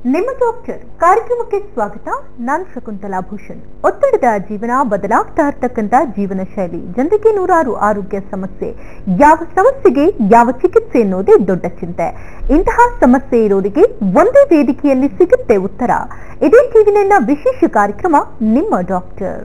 ನಿಮ್ಮ ಡಾಕ್ಟರ್ ಕಾರ್ಯಕ್ರಮಕ್ಕೆ ಸ್ವಾಗತ ನಾನು ಶಕುಂತಲಾ ಭೂಷಣ್ ಒತ್ತಡದ ಜೀವನ ಬದಲಾಗ್ತಾ ಇರ್ತಕ್ಕಂಥ ಜೀವನ ಶೈಲಿ ಜನರಿಗೆ ನೂರಾರು ಆರೋಗ್ಯ ಸಮಸ್ಯೆ ಯಾವ ಸಮಸ್ಯೆಗೆ ಯಾವ ಚಿಕಿತ್ಸೆ ಅನ್ನೋದೇ ದೊಡ್ಡ ಚಿಂತೆ ಇಂತಹ ಸಮಸ್ಯೆ ಇರೋರಿಗೆ ಒಂದೇ ವೇದಿಕೆಯಲ್ಲಿ ಸಿಗುತ್ತೆ ಉತ್ತರ ಇದೇ ಟಿವಿನ ವಿಶೇಷ ಕಾರ್ಯಕ್ರಮ ನಿಮ್ಮ ಡಾಕ್ಟರ್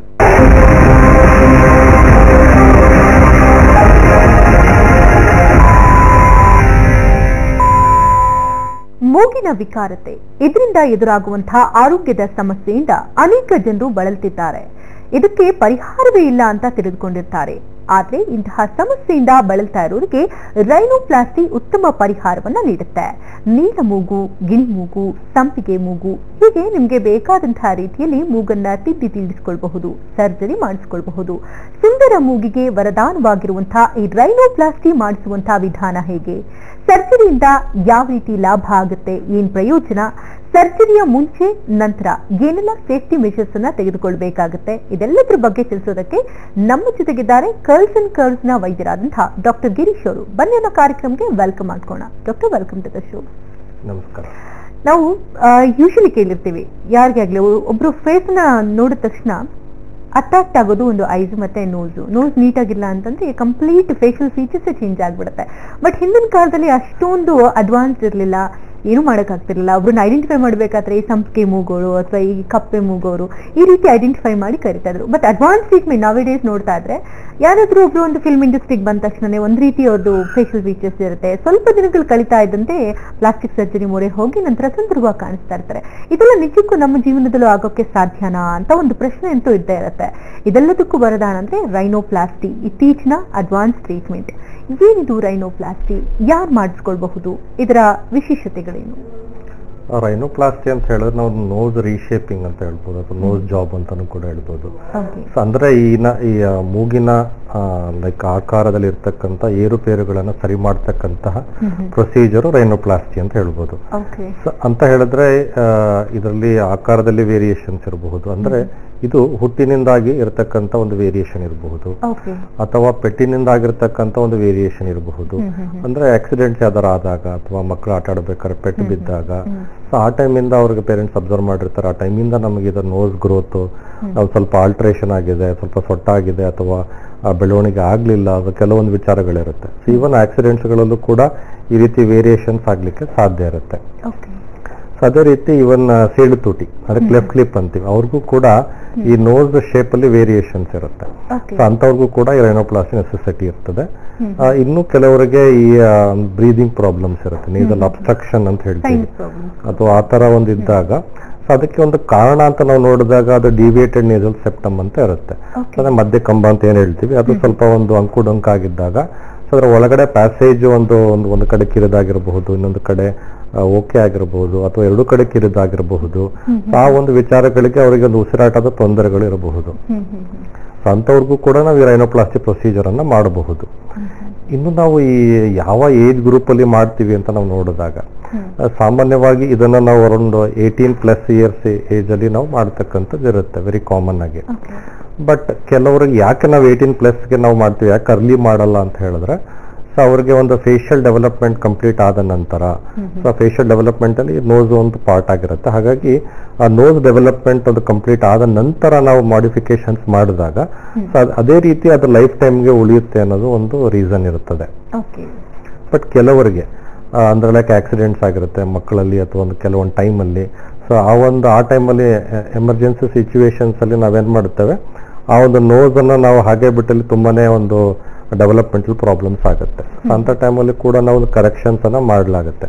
ಮೂಗಿನ ವಿಕಾರತೆ ಇದರಿಂದ ಎದುರಾಗುವಂತಹ ಆರೋಗ್ಯದ ಸಮಸ್ಯೆಯಿಂದ ಅನೇಕ ಜನರು ಬಳಲ್ತಿದ್ದಾರೆ ಇದಕ್ಕೆ ಪರಿಹಾರವೇ ಇಲ್ಲ ಅಂತ ತಿಳಿದುಕೊಂಡಿರ್ತಾರೆ ಆದ್ರೆ ಇಂತಹ ಸಮಸ್ಯೆಯಿಂದ ಬಳಲ್ತಾ ಇರೋರಿಗೆ ರೈನೋಪ್ಲಾಸ್ಟಿ ಉತ್ತಮ ಪರಿಹಾರವನ್ನ ನೀಡುತ್ತೆ ನೀಲ ಮೂಗು ಗಿಣಿ ಮೂಗು ಸಂಪಿಗೆ ಮೂಗು ಹೀಗೆ ನಿಮ್ಗೆ ಬೇಕಾದಂತಹ ರೀತಿಯಲ್ಲಿ ಮೂಗನ್ನ ತಿದ್ದಿ ತೀಡಿಸಿಕೊಳ್ಳಬಹುದು ಸರ್ಜರಿ ಮಾಡಿಸಿಕೊಳ್ಳಬಹುದು ಸುಂದರ ಮೂಗಿಗೆ ವರದಾನವಾಗಿರುವಂತಹ ಈ ರೈನೋಪ್ಲಾಸ್ಟಿ ಮಾಡಿಸುವಂತಹ ವಿಧಾನ ಹೇಗೆ ಸರ್ಜರಿಯಿಂದ ಯಾವ ರೀತಿ ಲಾಭ ಆಗುತ್ತೆ ಏನ್ ಪ್ರಯೋಜನ ಸರ್ಜರಿಯ ಮುಂಚೆ ನಂತರ ಏನೆಲ್ಲ ಸೇಫ್ಟಿ ಮೆಷರ್ಸ್ ಅನ್ನ ತೆಗೆದುಕೊಳ್ಬೇಕಾಗುತ್ತೆ ಇದೆಲ್ಲದರ ಬಗ್ಗೆ ತಿಳಿಸೋದಕ್ಕೆ ನಮ್ಮ ಜೊತೆಗಿದ್ದಾರೆ ಕರ್ಲ್ಸ್ ಅಂಡ್ ಕರ್ಲ್ಸ್ ನ ವೈದ್ಯರಾದಂತಹ ಡಾಕ್ಟರ್ ಗಿರೀಶ್ ಅವರು ಬನ್ನಿ ಅನ್ನೋ ಕಾರ್ಯಕ್ರಮಕ್ಕೆ ವೆಲ್ಕಮ್ ಮಾಡ್ಕೋಣ doctor welcome to the show ನಮಸ್ಕಾರ ನಾವು ಯೂಶಲಿ ಕೇಳಿರ್ತೀವಿ ಯಾರಿಗಾಗ್ಲಿ ಒಬ್ರು ಫೇಸ್ ನ ನೋಡಿದ ತಕ್ಷಣ ಅಟ್ರಾಕ್ಟ್ ಆಗೋದು ಒಂದು ಐಸ್ ಮತ್ತೆ ನೋಸು ನೋಸ್ ನೀಟಾಗಿಲ್ಲ ಅಂತಂದ್ರೆ ಕಂಪ್ಲೀಟ್ ಫೇಶಿಯಲ್ ಫೀಚರ್ಸ್ ಚೇಂಜ್ ಆಗ್ಬಿಡುತ್ತೆ ಬಟ್ ಹಿಂದಿನ ಕಾಲದಲ್ಲಿ ಅಷ್ಟೊಂದು ಅಡ್ವಾನ್ಸ್ ಇರಲಿಲ್ಲ ಏನು ಮಾಡೋಕ್ಕಾಗ್ತಿರ್ಲಿಲ್ಲ ಒಬ್ರನ್ನ ಐಡೆಂಟಿಫೈ ಮಾಡಬೇಕಾದ್ರೆ ಈ ಸಂಪಿಗೆ ಮೂಗೋರು ಅಥವಾ ಈ ಕಪ್ಪೆ ಮೂಗೋರು ಈ ರೀತಿ ಐಡೆಂಟಿಫೈ ಮಾಡಿ ಕರಿತಾ ಇದ್ರು ಬಟ್ ಅಡ್ವಾನ್ಸ್ ಟ್ರೀಟ್ಮೆಂಟ್ ನಾವೇ ಡೇಸ್ ನೋಡ್ತಾ ಇದ್ರೆ ಯಾರಾದ್ರೂ ಒಬ್ರು ಒಂದು ಫಿಲ್ಮ್ ಇಂಡಸ್ಟ್ರಿಗೆ ಬಂದ ತಕ್ಷಣ ಒಂದು ರೀತಿ ಅವ್ರದ್ದು ಫೇಶಿಯಲ್ ಫೀಚರ್ಸ್ ಇರುತ್ತೆ ಸ್ವಲ್ಪ ದಿನಗಳು ಕಳೀತಾ ಇದ್ದಂತೆ ಪ್ಲಾಸ್ಟಿಕ್ ಸರ್ಜರಿ ಮೊರೆ ಹೋಗಿ ನಂತರ ಸುಂದರವಾಗಿ ಕಾಣಿಸ್ತಾ ಇರ್ತಾರೆ ಇದೆಲ್ಲ ನಿಜಕ್ಕೂ ನಮ್ಮ ಜೀವನದಲ್ಲೂ ಆಗೋಕ್ಕೆ ಸಾಧ್ಯನಾ ಅಂತ ಒಂದು ಪ್ರಶ್ನೆ ಅಂತೂ ಇದ್ದೇ ಇರುತ್ತೆ ಇದೆಲ್ಲದಕ್ಕೂ ವರದಾನ ಅಂದ್ರೆ ರೈನೋಪ್ಲಾಸ್ಟಿ ಇತ್ತೀಚಿನ ಅಡ್ವಾನ್ಸ್ ಟ್ರೀಟ್ಮೆಂಟ್ ಏನಿದು ರೈನೋಪ್ಲಾಸ್ಟಿ ಯಾರು ಮಾಡಿಸ್ಕೊಳ್ಬಹುದು ಇದರ ವಿಶೇಷತೆಗಳೇನು ರೈನೋಪ್ಲಾಸ್ಟಿ ಅಂತ ಹೇಳಿದ್ರೆ ನಾವು ನೋಸ್ ರೀಶೇಪಿಂಗ್ ಅಂತ ಹೇಳ್ಬೋದು ಅಥವಾ ನೋಸ್ ಜಾಬ್ ಅಂತಾನು ಕೂಡ ಹೇಳ್ಬೋದು ಓಕೆ ಸೊ ಅಂದ್ರೆ ಈ ನ- ಈ ಆ, ಮೂಗಿನ ಲೈಕ್ ಆಕಾರದಲ್ಲಿ ಇರ್ತಕ್ಕಂಥ ಏರುಪೇರುಗಳನ್ನ ಸರಿ ಮಾಡ್ತಕ್ಕಂತಹ ಪ್ರೊಸೀಜರು ರೈನೋಪ್ಲಾಸ್ಟಿ ಅಂತ ಹೇಳ್ಬೋದು ಓಕೆ ಸೊ ಅಂತ ಹೇಳಿದ್ರೆ ಇದರಲ್ಲಿ ಆಕಾರದಲ್ಲಿ ವೇರಿಯೇಷನ್ಸ್ ಇರಬಹುದು ಅಂದ್ರೆ ಇದು ಹುಟ್ಟಿನಿಂದಾಗಿ ಇರತಕ್ಕಂಥ ಒಂದು ವೇರಿಯೇಷನ್ ಇರಬಹುದು ಓಕೆ ಅಥವಾ ಪೆಟ್ಟಿನಿಂದಾಗಿರ್ತಕ್ಕಂಥ ಒಂದು ವೇರಿಯೇಷನ್ ಇರಬಹುದು ಅಂದ್ರೆ ಆಕ್ಸಿಡೆಂಟ್ಸ್ ಯಾವ್ದಾರ ಆದಾಗ ಅಥವಾ ಮಕ್ಕಳು ಆಟ ಆಡ್ಬೇಕಾದ್ರೆ ಪೆಟ್ಟು ಬಿದ್ದಾಗ ಸೊ ಆ ಟೈಮಿಂದ ಅವ್ರಿಗೆ ಪೇರೆಂಟ್ಸ್ ಅಬ್ಸರ್ವ್ ಮಾಡಿರ್ತಾರೆ ಆ ಟೈಮಿಂದ ನಮಗೆ ಇದು ನೋಸ್ ಗ್ರೋತ್ ಸ್ವಲ್ಪ ಆಲ್ಟ್ರೇಷನ್ ಆಗಿದೆ ಸ್ವಲ್ಪ ಸೊಟ್ಟಾಗಿದೆ ಅಥವಾ ಆ ಬೆಳವಣಿಗೆ ಆಗ್ಲಿಲ್ಲ ಅದು ಕೆಲವೊಂದು ವಿಚಾರಗಳಿರುತ್ತೆ ಸೊ ಈವನ್ ಆಕ್ಸಿಡೆಂಟ್ಸ್ಗಳಲ್ಲೂ ಕೂಡ ಈ ರೀತಿ ವೇರಿಯೇಷನ್ಸ್ ಆಗ್ಲಿಕ್ಕೆ ಸಾಧ್ಯ ಇರುತ್ತೆ ಓಕೆ ಸೊ ಅದೇ ರೀತಿ ಇವನ್ ಸೇಳು ತುಟಿ ಅಂದ್ರೆ ಕ್ಲೆಫ್ಟ್ ಕ್ಲಿಪ್ ಅಂತೀವಿ ಅವ್ರಿಗೂ ಕೂಡ ಈ ನೋಸ್ ಶೇಪ್ ಅಲ್ಲಿ ವೇರಿಯೇಷನ್ಸ್ ಇರುತ್ತೆ ಓಕೆ ಸೊ ಅಂಥವ್ರಿಗೂ ಕೂಡ ಈ ರೈನೋಪ್ಲಾಸ್ಟಿ ನೆಸೆಸಿಟಿ ಇರ್ತದೆ ಆ, ಇನ್ನು ಕೆಲವರಿಗೆ ಈ ಬ್ರೀದಿಂಗ್ ಪ್ರಾಬ್ಲಮ್ಸ್ ಇರುತ್ತೆ ನೀರಲ್ಲಿ ಅಬ್ಸ್ಟ್ರಕ್ಷನ್ ಅಂತ ಹೇಳ್ತೀವಿ ಸೈನ್ಸ್ ಪ್ರಾಬ್ಲಮ್ ಅಥವಾ ಆ ತರ ಒಂದು ಇದ್ದಾಗ ಸೊ ಅದಕ್ಕೆ ಒಂದು ಕಾರಣ ಅಂತ ನಾವು ನೋಡಿದಾಗ ಅದು ಡಿವಿಯೇಟೆಡ್ ನೇಸಲ್ ಸೆಪ್ಟಮ್ ಅಂತ ಇರುತ್ತೆ ಓಕೆ ಅಂದ್ರೆ ಮಧ್ಯ ಕಂಬ ಅಂತ ಏನ್ ಹೇಳ್ತೀವಿ ಅದು ಸ್ವಲ್ಪ ಒಂದು ಅಂಕುಡೊಂಕ ಆಗಿದ್ದಾಗ ಸೊ ಅದರ ಒಳಗಡೆ ಪ್ಯಾಸೇಜ್ ಒಂದು ಒಂದು ಒಂದು ಕಡೆ ಕಿರಿದಾಗಿರಬಹುದು ಇನ್ನೊಂದು ಕಡೆ ಓಕೆ ಆಗಿರಬಹುದು ಅಥವಾ ಎರಡು ಕಡೆ ಕಿರಿದಾಗಿರಬಹುದು ಆ ಒಂದು ವಿಚಾರಗಳಿಗೆ ಅವರಿಗೆ ಒಂದು ಉಸಿರಾಟದ ತೊಂದರೆಗಳು ಇರಬಹುದು ಹ್ಮ್ ಹ್ಮ್ ಹ್ಮ್ ಸೊ ಅಂಥವ್ರಿಗೂ ಕೂಡ ನಾವು ಈ ರೈನೋಪ್ಲಾಸ್ಟಿ ಪ್ರೊಸೀಜರ್ ಅನ್ನ ಮಾಡಬಹುದು ಇನ್ನು ನಾವು ಈ ಯಾವ ಏಜ್ ಗ್ರೂಪ್ ಅಲ್ಲಿ ಮಾಡ್ತೀವಿ ಅಂತ ನಾವು ನೋಡಿದಾಗ ಆ, ಸಾಮಾನ್ಯವಾಗಿ ಇದನ್ನ ನಾವು around eighteen plus years age ಅಲ್ಲಿ ನಾವು ಮಾಡ್ತಕ್ಕಂಥದ್ದು ಇರುತ್ತೆ ವೆರಿ ಕಾಮನ್ ಆಗಿ ಓಕೆ ಬಟ್ ಕೆಲವರಿಗೆ ಯಾಕೆ ನಾವು ಏಯ್ಟೀನ್ ಪ್ಲಸ್ಗೆ ನಾವು ಮಾಡ್ತೀವಿ ಯಾಕೆ ಅರ್ಲಿ ಮಾಡಲ್ಲ ಅಂತ ಹೇಳಿದ್ರೆ ಸೊ ಅವ್ರಿಗೆ ಒಂದು ಫೇಶಿಯಲ್ ಡೆವಲಪ್ಮೆಂಟ್ ಕಂಪ್ಲೀಟ್ ಆದ ನಂತರ ಸೊ ಫೇಶಿಯಲ್ ಡೆವಲಪ್ಮೆಂಟ್ ಅಲ್ಲಿ ನೋಸ್ ಒಂದು ಪಾರ್ಟ್ ಆಗಿರುತ್ತೆ ಹಾಗಾಗಿ ಆ ನೋಸ್ ಡೆವಲಪ್ಮೆಂಟ್ ಅದು ಕಂಪ್ಲೀಟ್ ಆದ ನಂತರ ನಾವು ಮಾಡಿಫಿಕೇಶನ್ಸ್ ಮಾಡಿದಾಗ ಸೊ ಅದೇ ರೀತಿ ಅದು ಲೈಫ್ ಟೈಮ್ಗೆ ಉಳಿಯುತ್ತೆ ಅನ್ನೋದು ಒಂದು ರೀಸನ್ ಇರುತ್ತದೆ ಓಕೆ ಬಟ್ ಕೆಲವರಿಗೆ ಆ, ಅಂದ್ರೆ ಲೈಕ್ ಆಕ್ಸಿಡೆಂಟ್ಸ್ ಆಗಿರುತ್ತೆ ಮಕ್ಕಳಲ್ಲಿ ಅಥವಾ ಒಂದು ಕೆಲವೊಂದು ಟೈಮಲ್ಲಿ ಸೊ ಆ ಒಂದು ಆ ಟೈಮಲ್ಲಿ ಎಮರ್ಜೆನ್ಸಿ ಸಿಚುವೇಶನ್ಸ್ ಅಲ್ಲಿ ನಾವೇನ್ ಮಾಡುತ್ತೇವೆ ಆ ಒಂದು ನೋಸ್ ಅನ್ನ ನಾವು ಹಾಗೆ ಬಿಟ್ಟಲ್ಲಿ ತುಂಬಾನೇ ಒಂದು ಡೆವಲಪ್ಮೆಂಟಲ್ ಪ್ರಾಬ್ಲಮ್ಸ್ ಆಗುತ್ತೆ So ಅಂತ ಟೈಮಲ್ಲಿ ಕೂಡ ನಾವು ಕರೆಕ್ಷನ್ಸ್ ಅನ್ನ ಮಾಡಲಾಗುತ್ತೆ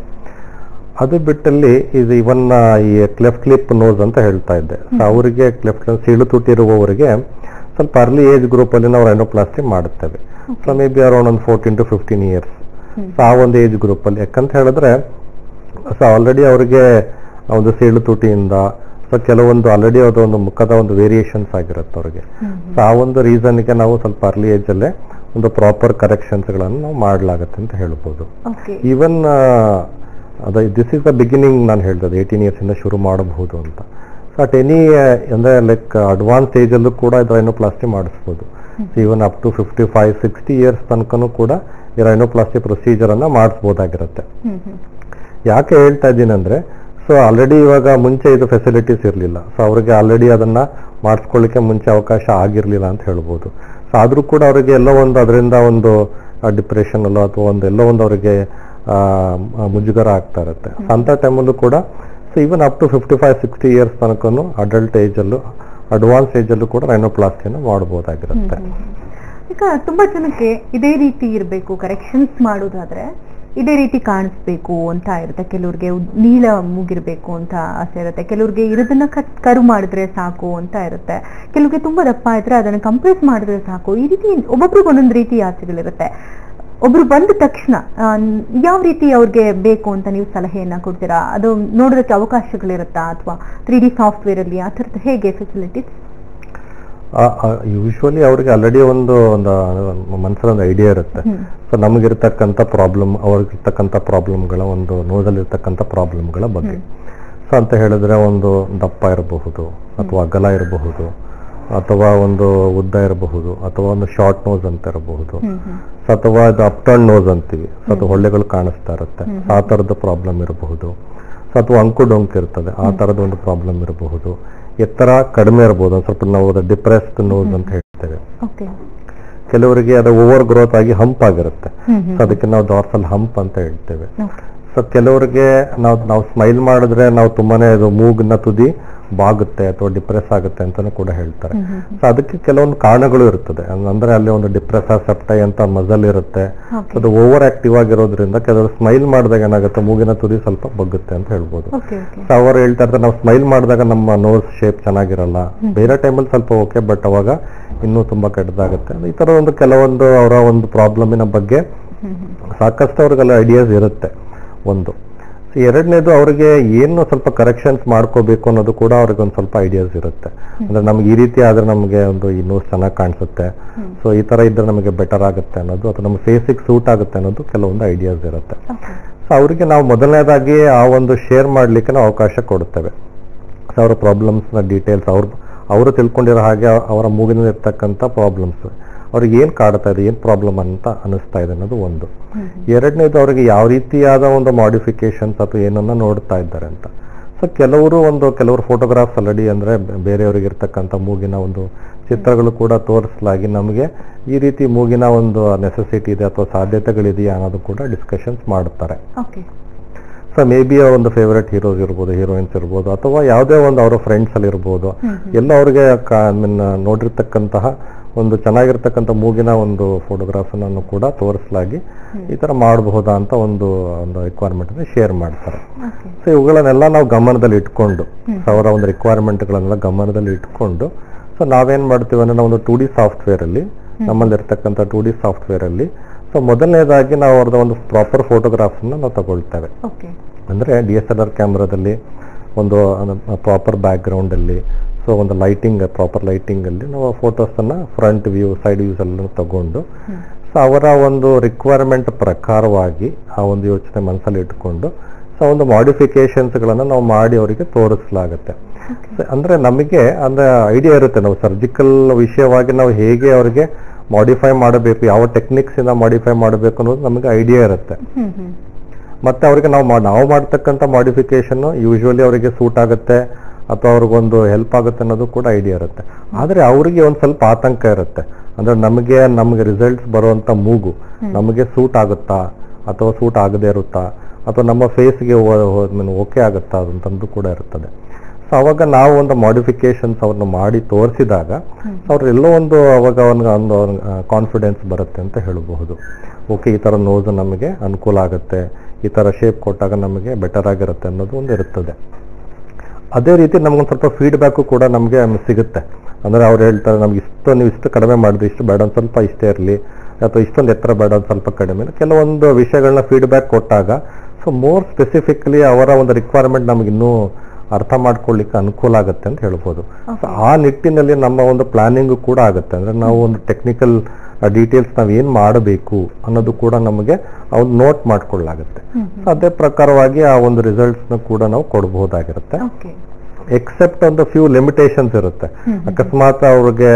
ಅದು ಬಿಟ್ಟಲ್ಲಿ ಇದು ಇವನ್ ಈ ಕ್ಲೆಫ್ಟ್ ಕ್ಲಿಪ್ ನೋಸ್ ಅಂತ ಹೇಳ್ತಾ ಇದ್ದೆ ಸೊ ಅವರಿಗೆ ಕ್ಲೆಫ್ಟ್ ಸೀಳು ತುಟ್ಟಿರುವವರಿಗೆ ಸ್ವಲ್ಪ ಅರ್ಲಿ ಏಜ್ ಗ್ರೂಪ್ ಅಲ್ಲಿ ನಾವು ರೈನೋಪ್ಲಾಸ್ಟಿ ಮಾಡುತ್ತೇವೆ ಸೊ ಮೇ ಬಿ ಅರೌಂಡ್ ಒಂದು fourteen to fifteen years so ಆ ಒಂದು ಏಜ್ ಗ್ರೂಪ್ ಅಲ್ಲಿ ಯಾಕಂತ ಹೇಳಿದ್ರೆ ಸೊ ಆಲ್ರೆಡಿ ಅವರಿಗೆ ಒಂದು ಸೀಳು ತುಟಿಯಿಂದ ಸೊ ಕೆಲವೊಂದು ಆಲ್ರೆಡಿ ಅದೊಂದು ಮುಖದ ಒಂದು ವೇರಿಯೇಷನ್ಸ್ ಆಗಿರುತ್ತೆ ಅವ್ರಿಗೆ ಸೊ ಆ ಒಂದು ರೀಸನ್ಗೆ ನಾವು ಸ್ವಲ್ಪ ಅರ್ಲಿ ಏಜ್ ಅಲ್ಲೇ ಒಂದು ಪ್ರಾಪರ್ ಕರೆಕ್ಷನ್ಸ್ ಗಳನ್ನು ನಾವು ಮಾಡಲಾಗತ್ತೆ ಅಂತ ಹೇಳ್ಬೋದು ಓಕೆ ಈವನ್ ಅದ ದಿಸ್ ಇಸ್ ದ ಬಿಗಿನಿಂಗ್ ನಾನು ಹೇಳ್ದದ್ದು ಏಯ್ಟೀನ್ ಇಯರ್ಸ್ ಇಂದ ಶುರು ಮಾಡಬಹುದು ಅಂತ ಸೊ ಅಟ್ ಎನಿ ಅಂದ್ರೆ ಲೈಕ್ ಅಡ್ವಾನ್ಸ್ ಏಜ್ ಅಲ್ಲೂ ಕೂಡ ಇದು ರೈನೋಪ್ಲಾಸ್ಟಿ ಮಾಡಿಸ್ಬೋದು even up to fifty five sixty years ತನಕನೂ ಕೂಡ ಈ ರೈನೋಪ್ಲಾಸ್ಟಿ ಪ್ರೊಸೀಜರ್ ಅನ್ನ ಮಾಡಿಸ್ಬೋದಾಗಿರುತ್ತೆ ಹ್ಮ್ ಹ್ಮ್ ಯಾಕೆ ಹೇಳ್ತಾ ಇದ್ದೀನಿ ಅಂದ್ರೆ ಸೊ ಆಲ್ರೆಡಿ ಇವಾಗ ಮುಂಚೆ ಇದು ಫೆಸಿಲಿಟೀಸ್ ಇರಲಿಲ್ಲ ಸೊ ಅವ್ರಿಗೆ ಆಲ್ರೆಡಿ ಅದನ್ನ ಮಾಡಿಸ್ಕೊಳ್ಳಿಕ್ಕೆ ಮುಂಚೆ ಅವಕಾಶ ಆಗಿರಲಿಲ್ಲ ಅಂತ ಹೇಳ್ಬೋದು ಸೊ ಆದರೂ ಕೂಡ ಅವರಿಗೆ ಎಲ್ಲೋ ಒಂದು ಅದರಿಂದ ಒಂದು ಡಿಪ್ರೆಷನ್ ಅಲ್ಲೋ ಅಥವಾ ಒಂದು ಎಲ್ಲೋ ಒಂದು ಅವರಿಗೆ ಆ, ಮ- ಮುಜುಗರ ಆಗ್ತಾ ಇರುತ್ತೆ ಸೊ ಅಂಥ ಟೈಮಲ್ಲೂ ಕೂಡ so even up to fifty five sixty years ತನಕನು ಅಡಲ್ಟ್ ಏಜಲ್ಲೂ ಅಡ್ವಾನ್ಸ್ ಏಜಲ್ಲೂ ಕೂಡ ರೈನೋಪ್ಲಾಸ್ಟಿಯನ್ನು ಮಾಡ್ಬೋದಾಗಿರುತ್ತೆ ಈಗ ತುಂಬಾ ಜನಕ್ಕೆ ಇದೇ ರೀತಿ ಇರಬೇಕು ಕರೆಕ್ಷನ್ಸ್ ಮಾಡೋದಾದ್ರೆ ಇದೇ ರೀತಿ ಕಾಣಿಸ್ಬೇಕು ಅಂತ ಇರುತ್ತೆ ಕೆಲವ್ರಿಗೆ ಉದ್- ನೀಳ ಮೂಗಿರ್ಬೇಕು ಅಂತ ಆಸೆ ಇರುತ್ತೆ ಕೆಲವ್ರಿಗೆ ಇರೋದನ್ನ ಕಟ್ ಕರು ಮಾಡಿದ್ರೆ ಸಾಕು ಅಂತ ಇರುತ್ತೆ ಕೆಲವ್ರಿಗೆ ತುಂಬಾ ದಪ್ಪ ಇದ್ರೆ ಅದನ್ನ ಕಂಪ್ರೆಸ್ ಮಾಡಿದ್ರೆ ಸಾಕು ಈ ರೀತಿ ಒಬ್ಬೊಬ್ರಿಗೆ ಒಂದೊಂದು ರೀತಿ ಆಸೆಗಳಿರುತ್ತೆ ಒಬ್ರು ಬಂದ ತಕ್ಷಣ ಆ, ಯಾವ ರೀತಿ ಅವ್ರಿಗೆ ಬೇಕು ಅಂತ ನೀವು ಸಲಹೆಯನ್ನ ಕೊಡ್ತೀರಾ ಅದು ನೋಡೋದಕ್ಕೆ ಅವಕಾಶಗಳಿರುತ್ತಾ ಅಥವಾ ತ್ರೀ ಡಿ ಸಾಫ್ಟ್ವೇರ್ ಅಲ್ಲಿ ಆ ಥರದ್ದು ಹೇಗೆ ಫೆಸಿಲಿಟೀಸ್ ಯೂಶ್ವಲಿ ಅವ್ರಿಗೆ ಆಲ್ರೆಡಿ ಒಂದು ಒಂದು ಮನಸ್ಸಲ್ಲಿ ಒಂದು ಐಡಿಯಾ ಇರುತ್ತೆ ಸೊ ನಮಗಿರ್ತಕ್ಕಂಥ ಪ್ರಾಬ್ಲಮ್ ಅವ್ರಿಗಿರ್ತಕ್ಕಂಥ ಪ್ರಾಬ್ಲಮ್ಗಳ ಒಂದು ನೋದಲ್ಲಿರ್ತಕ್ಕಂಥ ಪ್ರಾಬ್ಲಮ್ಗಳ ಬಗ್ಗೆ ಸೊ ಅಂತ ಹೇಳಿದ್ರೆ ಒಂದು ದಪ್ಪ ಇರಬಹುದು ಅಥವಾ ಅಗಲ ಇರಬಹುದು ಅಥವಾ ಒಂದು ಉದ್ದ ಇರಬಹುದು ಅಥವಾ ಒಂದು ಶಾರ್ಟ್ ನೋಸ್ ಅಂತ ಇರಬಹುದು ಸೊ ಅಥವಾ ಇದು ಅಪ್ ಟರ್ನ್ ನೋಸ್ ಅಂತೀವಿ ಸೊ ಅದು ಹೊಳ್ಳೆಗಳು ಕಾಣಿಸ್ತಾ ಇರುತ್ತೆ ಸೊ ಆ ಥರದ ಪ್ರಾಬ್ಲಮ್ ಇರಬಹುದು ಸೊ ಅಥವಾ ಅಂಕು ಡೊಂಕು ಇರ್ತದೆ ಆ ಥರದ ಒಂದು ಪ್ರಾಬ್ಲಮ್ ಇರಬಹುದು ಎತ್ತರ ಕಡಿಮೆ ಇರಬಹುದು ಒಂದು ಸ್ವಲ್ಪ ನಾವು ಅದು ಡಿಪ್ರೆಸ್ಡ್ ನೋಸ್ ಅಂತ ಹೇಳ್ತೇವೆ ಓಕೆ ಕೆಲವರಿಗೆ ಅದು ಓವರ್ ಗ್ರೋತ್ ಆಗಿ ಹಂಪ್ ಆಗಿರುತ್ತೆ ಹ್ಮ್ ಹ್ಮ್ ಸೊ ಅದಕ್ಕೆ ನಾವು ಡಾರ್ಸಲ್ ಹಂಪ್ ಅಂತ ಹೇಳ್ತೇವೆ ಓಕೆ ಸೊ ಕೆಲವರಿಗೆ ನಾವು ನಾವು ಸ್ಮೈಲ್ ಮಾಡಿದ್ರೆ ನಾವು ತುಂಬಾನೇ ಅದು ಮೂಗನ್ನ ತುದಿ ಬಾಗುತ್ತೆ ಅಥವಾ ಡಿಪ್ರೆಸ್ ಆಗುತ್ತೆ ಅಂತಾನು ಕೂಡ ಹೇಳ್ತಾರೆ ಸೊ ಅದಕ್ಕೆ ಕೆಲವೊಂದು ಕಾರಣಗಳು ಇರ್ತದೆ ಅನ್- ಅಂದ್ರೆ ಅಲ್ಲಿ ಒಂದು ಡಿಪ್ರೆಸ್ ಸೆಪ್ಟೈ ಅಂತ ಮಜಲ್ ಇರುತ್ತೆ ಓಕೆ ಅದು ಓವರ್ ಆಕ್ಟಿವ್ ಆಗಿರೋದ್ರಿಂದ ಕೆಲವರು ಸ್ಮೈಲ್ ಮಾಡಿದಾಗ ಏನಾಗುತ್ತೆ ಮೂಗಿನ ತುದಿ ಸ್ವಲ್ಪ ಬಗ್ಗುತ್ತೆ ಅಂತ ಹೇಳ್ಬೋದು ಓಕೆ ಓಕೆ ಸೊ ಅವರು ಹೇಳ್ತಾ ಇರ್ತಾರೆ ನಾವು ಸ್ಮೈಲ್ ಮಾಡಿದಾಗ ನಮ್ಮ ನೋಸ್ ಶೇಪ್ ಚೆನ್ನಾಗಿರಲ್ಲ ಬೇರೆ ಟೈಮಲ್ಲಿ ಸ್ವಲ್ಪ ಓಕೆ ಬಟ್ ಅವಾಗ ಇನ್ನೂ ತುಂಬಾ ಕೆಟ್ಟದಾಗುತ್ತೆ ಈ ತರ ಒಂದು ಕೆಲವೊಂದು ಅವರ ಒಂದು ಪ್ರಾಬ್ಲಮಿನ ಬಗ್ಗೆ ಸಾಕಷ್ಟು ಅವ್ರಿಗೆಲ್ಲ ಐಡಿಯಾಸ್ ಇರುತ್ತೆ ಒಂದು So ಎರಡನೇದು ಅವರಿಗೆ ಏನು ಸ್ವಲ್ಪ ಕರೆಕ್ಷನ್ಸ್ ಮಾಡ್ಕೋಬೇಕು ಅನ್ನೋದು ಕೂಡ ಅವ್ರಿಗೆ ಒಂದು ಸ್ವಲ್ಪ ಐಡಿಯಾಸ್ ಇರುತ್ತೆ ಅಂದ್ರೆ ನಮ್ಗೆ ಈ ರೀತಿ ಆದ್ರೆ ನಮಗೆ ಒಂದು ಈ ನೋಸ್ ಚೆನ್ನಾಗಿ ಕಾಣಿಸುತ್ತೆ ಸೊ ಈ ತರ ಇದ್ರೆ ನಮಗೆ ಬೆಟರ್ ಆಗುತ್ತೆ ಅನ್ನೋದು ಅಥವಾ ನಮ್ಮ ಫೇಸಿಗೆ ಸೂಟ್ ಆಗುತ್ತೆ ಅನ್ನೋದು ಕೆಲವೊಂದು ಐಡಿಯಾಸ್ ಇರುತ್ತೆ ಓಕೆ ಸೊ ಅವರಿಗೆ ನಾವು ಮೊದಲನೇದಾಗಿ ಆ ಒಂದು ಶೇರ್ ಮಾಡ್ಲಿಕ್ಕೆ ನಾವು ಅವಕಾಶ ಕೊಡ್ತೇವೆ ಸೊ ಅವರ ಪ್ರಾಬ್ಲಮ್ಸ್ನ ಡೀಟೇಲ್ಸ್ ಅವ್ರು ಅವರು ತಿಳ್ಕೊಂಡಿರೋ ಹಾಗೆ ಅವರ ಮೂಗಿನಲ್ಲಿ ಇರ್ತಕ್ಕಂಥ ಪ್ರಾಬ್ಲಮ್ಸ್ ಅವ್ರಿಗೆ ಏನು ಕಾಡ್ತಾ ಇದೆ ಏನು ಪ್ರಾಬ್ಲಮ್ ಅಂತ ಅನಿಸ್ತಾ ಇದೆ ಅನ್ನೋದು ಒಂದು ಎರಡನೇದು ಅವರಿಗೆ ಯಾವ ರೀತಿಯಾದ ಒಂದು ಮಾಡಿಫಿಕೇಶನ್ಸ್ ಅಥವಾ ಏನನ್ನ ನೋಡ್ತಾ ಇದ್ದಾರೆ ಅಂತ ಸೊ ಕೆಲವರು ಒಂದು ಕೆಲವರು ಫೋಟೋಗ್ರಾಫ್ಸ್ ಆಲ್ರೆಡಿ ಅಂದ್ರೆ ಬೆ- ಬೇರೆಯವರಿಗೆ ಇರ್ತಕ್ಕಂಥ ಮೂಗಿನ ಒಂದು ಚಿತ್ರಗಳು ಕೂಡ ತೋರಿಸಲಾಗಿ ನಮಗೆ ಈ ರೀತಿ ಮೂಗಿನ ಒಂದು ನೆಸೆಸಿಟಿ ಇದೆ ಅಥವಾ ಸಾಧ್ಯತೆಗಳಿದೆಯಾ ಅನ್ನೋದು ಕೂಡ ಡಿಸ್ಕಷನ್ಸ್ ಮಾಡುತ್ತಾರೆ ಓಕೆ ಸೊ ಮೇ ಬಿ ಒಂದು ಫೇವರೆಟ್ ಹೀರೋಸ್ ಇರ್ಬೋದು ಹೀರೋಯಿನ್ಸ್ ಇರ್ಬೋದು ಅಥವಾ ಯಾವುದೇ ಒಂದು ಅವರ ಫ್ರೆಂಡ್ಸ್ ಅಲ್ಲಿ ಇರ್ಬೋದು ಎಲ್ಲ ಅವ್ರಿಗೆ ಕ- ಮೀನ್ ನೋಡಿರ್ತಕ್ಕಂತಹ ಒಂದು ಚೆನ್ನಾಗಿರ್ತಕ್ಕಂಥ ಮೂಗಿನ ಒಂದು ಫೋಟೋಗ್ರಾಫ್ ಅನ್ನು ಕೂಡ ತೋರಿಸಲಾಗಿ ಈ ತರ ಮಾಡಬಹುದಾ ಅಂತ ಒಂದು ಒಂದು ರಿಕ್ವೈರ್ಮೆಂಟ್ ಶೇರ್ ಮಾಡ್ತಾರೆ ಓಕೆ ಸೊ ಇವುಗಳನ್ನೆಲ್ಲ ನಾವು ಗಮನದಲ್ಲಿ ಇಟ್ಕೊಂಡು ಸೊ ಅವರ ಒಂದು ರಿಕ್ವೈರ್ಮೆಂಟ್ಗಳನ್ನೆಲ್ಲ ಗಮನದಲ್ಲಿ ಇಟ್ಕೊಂಡು ಸೊ ನಾವೇನ್ ಮಾಡ್ತೀವಿ ಅಂದ್ರೆ ನಾವು ಒಂದು ಟೂ ಡಿ ಸಾಫ್ಟ್ವೇರ್ ಅಲ್ಲಿ ನಮ್ಮಲ್ಲಿ ಇರ್ತಕ್ಕಂಥ ಟೂ ಡಿ ಸಾಫ್ಟ್ವೇರ್ ಅಲ್ಲಿ ಸೊ ಮೊದಲನೇದಾಗಿ ನಾವು ಅವ್ರದ್ದು ಒಂದು ಪ್ರಾಪರ್ ಫೋಟೋಗ್ರಾಫ್ಸ್ ನಾವು ತಗೊಳ್ತೇವೆ ಓಕೆ ಅಂದ್ರೆ ಡಿ ಎಸ್ ಎಲ್ ಆರ್ ಕ್ಯಾಮ್ರಾದಲ್ಲಿ ಒಂದು ಪ್ರಾಪರ್ ಬ್ಯಾಕ್ಗ್ರೌಂಡ್ ಅಲ್ಲಿ ಸೊ ಒಂದು ಲೈಟಿಂಗ್ ಪ್ರಾಪರ್ ಲೈಟಿಂಗ್ ಅಲ್ಲಿ ನಾವು ಫೋಟೋಸ್ ಅನ್ನ ಫ್ರಂಟ್ ವ್ಯೂ ಸೈಡ್ ವ್ಯೂಸ್ ಎಲ್ಲ ತಗೊಂಡು ಸೊ ಅವರ ಒಂದು ರಿಕ್ವೈರ್ಮೆಂಟ್ ಪ್ರಕಾರವಾಗಿ ಆ ಒಂದು ಯೋಚನೆ ಮನಸ್ಸಲ್ಲಿ ಇಟ್ಕೊಂಡು ಸೊ ಒಂದು ಮಾಡಿಫಿಕೇಶನ್ಸ್ ಗಳನ್ನ ನಾವು ಮಾಡಿ ಅವರಿಗೆ ತೋರಿಸಲಾಗುತ್ತೆ So, ಅಂದ್ರೆ ನಮಗೆ ಅಂದ್ರೆ ಐಡಿಯಾ ಇರುತ್ತೆ ನಾವು ಸರ್ಜಿಕಲ್ ವಿಷಯವಾಗಿ ನಾವು ಹೇಗೆ ಅವರಿಗೆ ಮಾಡಿಫೈ ಮಾಡಬೇಕು ಯಾವ ಟೆಕ್ನಿಕ್ಸ್ ಇಂದ ಮಾಡಿಫೈ ಮಾಡಬೇಕು ಅನ್ನೋದು ನಮಗೆ ಐಡಿಯಾ ಇರುತ್ತೆ ಹ್ಮ್ ಹ್ಮ್ ಮತ್ತೆ ಅವರಿಗೆ ನಾವು ಮಾ- ನಾವು ಮಾಡ್ತಕ್ಕಂಥ ಮಾಡಿಫಿಕೇಶನ್ ಯೂಶುವಲಿ ಅವರಿಗೆ ಸೂಟ್ ಆಗುತ್ತೆ ಅಥವಾ ಅವ್ರಿಗೊಂದು ಹೆಲ್ಪ್ ಆಗುತ್ತೆ ಅನ್ನೋದು ಕೂಡ ಐಡಿಯಾ ಇರುತ್ತೆ ಆದ್ರೆ ಅವರಿಗೆ ಒಂದು ಸ್ವಲ್ಪ ಆತಂಕ ಇರುತ್ತೆ ಅಂದ್ರೆ ನಮಗೆ ನಮಗೆ ರಿಸಲ್ಟ್ಸ್ ಬರುವಂತ ಮೂಗು ನಮಗೆ ಸೂಟ್ ಆಗುತ್ತಾ ಅಥವಾ ಸೂಟ್ ಆಗದೇ ಇರುತ್ತಾ ಅಥವಾ ನಮ್ಮ ಫೇಸ್ಗೆ ಓಕೆ ಆಗುತ್ತಾ ಅಂತಂದು ಕೂಡ ಇರ್ತದೆ ಸೊ ಅವಾಗ ನಾವು ಒಂದು ಮಾಡಿಫಿಕೇಶನ್ಸ್ ಅವ್ರನ್ನ ಮಾಡಿ ತೋರಿಸಿದಾಗ ಅವ್ರೆಲ್ಲೋ ಒಂದು ಅವಾಗ ಅವ್ನಿಗೆ ಒಂದು ಕಾನ್ಫಿಡೆನ್ಸ್ ಬರುತ್ತೆ ಅಂತ ಹೇಳಬಹುದು ಓಕೆ ಈ ಥರ ನೋವು ನಮಗೆ ಅನುಕೂಲ ಆಗುತ್ತೆ ಈ ಥರ ಶೇಪ್ ಕೊಟ್ಟಾಗ ನಮಗೆ ಬೆಟರ್ ಆಗಿರುತ್ತೆ ಅನ್ನೋದು ಒಂದು ಇರುತ್ತದೆ ಅದೇ ರೀತಿ ನಮ್ಗೊಂದು ಸ್ವಲ್ಪ ಫೀಡ್ಬ್ಯಾಕು ಕೂಡ ನಮಗೆ ಸಿಗುತ್ತೆ ಅಂದ್ರೆ ಅವ್ರು ಹೇಳ್ತಾರೆ ನಮ್ಗೆ ಇಷ್ಟು ನೀವು ಇಷ್ಟು ಕಡಿಮೆ ಮಾಡಿದ್ರಿ ಇಷ್ಟು ಬೇಡ ಒಂದು ಸ್ವಲ್ಪ ಇಷ್ಟೇ ಇರಲಿ ಅಥವಾ ಇಷ್ಟೊಂದು ಎತ್ತರ ಬೇಡ ಒಂದು ಸ್ವಲ್ಪ ಕಡಿಮೆ ಕೆಲವೊಂದು ವಿಷಯಗಳನ್ನ ಫೀಡ್ಬ್ಯಾಕ್ ಕೊಟ್ಟಾಗ ಸೊ ಮೋರ್ ಸ್ಪೆಸಿಫಿಕ್ಲಿ ಅವರ ಒಂದು ರಿಕ್ವೈರ್ಮೆಂಟ್ ನಮ್ಗೆ ಇನ್ನೂ ಅರ್ಥ ಮಾಡ್ಕೊಳ್ಳಿಕ್ಕೆ ಅನುಕೂಲ ಆಗುತ್ತೆ ಅಂತ ಹೇಳ್ಬೋದು ಸೊ ಆ ನಿಟ್ಟಿನಲ್ಲಿ ನಮ್ಮ ಒಂದು ಪ್ಲಾನಿಂಗ್ ಕೂಡ ಆಗುತ್ತೆ ಅಂದ್ರೆ ನಾವು ಒಂದು ಟೆಕ್ನಿಕಲ್ ಡೀಟೇಲ್ಸ್ ನಾವು ಏನ್ ಮಾಡಬೇಕು ಅನ್ನೋದು ಕೂಡ ನಮಗೆ ಅವ್ನು ನೋಟ್ ಮಾಡ್ಕೊಳ್ಳಾಗುತ್ತೆ ಸೊ ಅದೇ ಪ್ರಕಾರವಾಗಿ ಆ ಒಂದು ರಿಸಲ್ಟ್ಸ್ ನ ಕೂಡ ನಾವು ಕೊಡಬಹುದಾಗಿರುತ್ತೆ ಓಕೆ ಎಕ್ಸೆಪ್ಟ್ ಒಂದು ಫ್ಯೂ ಲಿಮಿಟೇಷನ್ಸ್ ಇರುತ್ತೆ ಅಕಸ್ಮಾತ್ ಅವ್ರಿಗೆ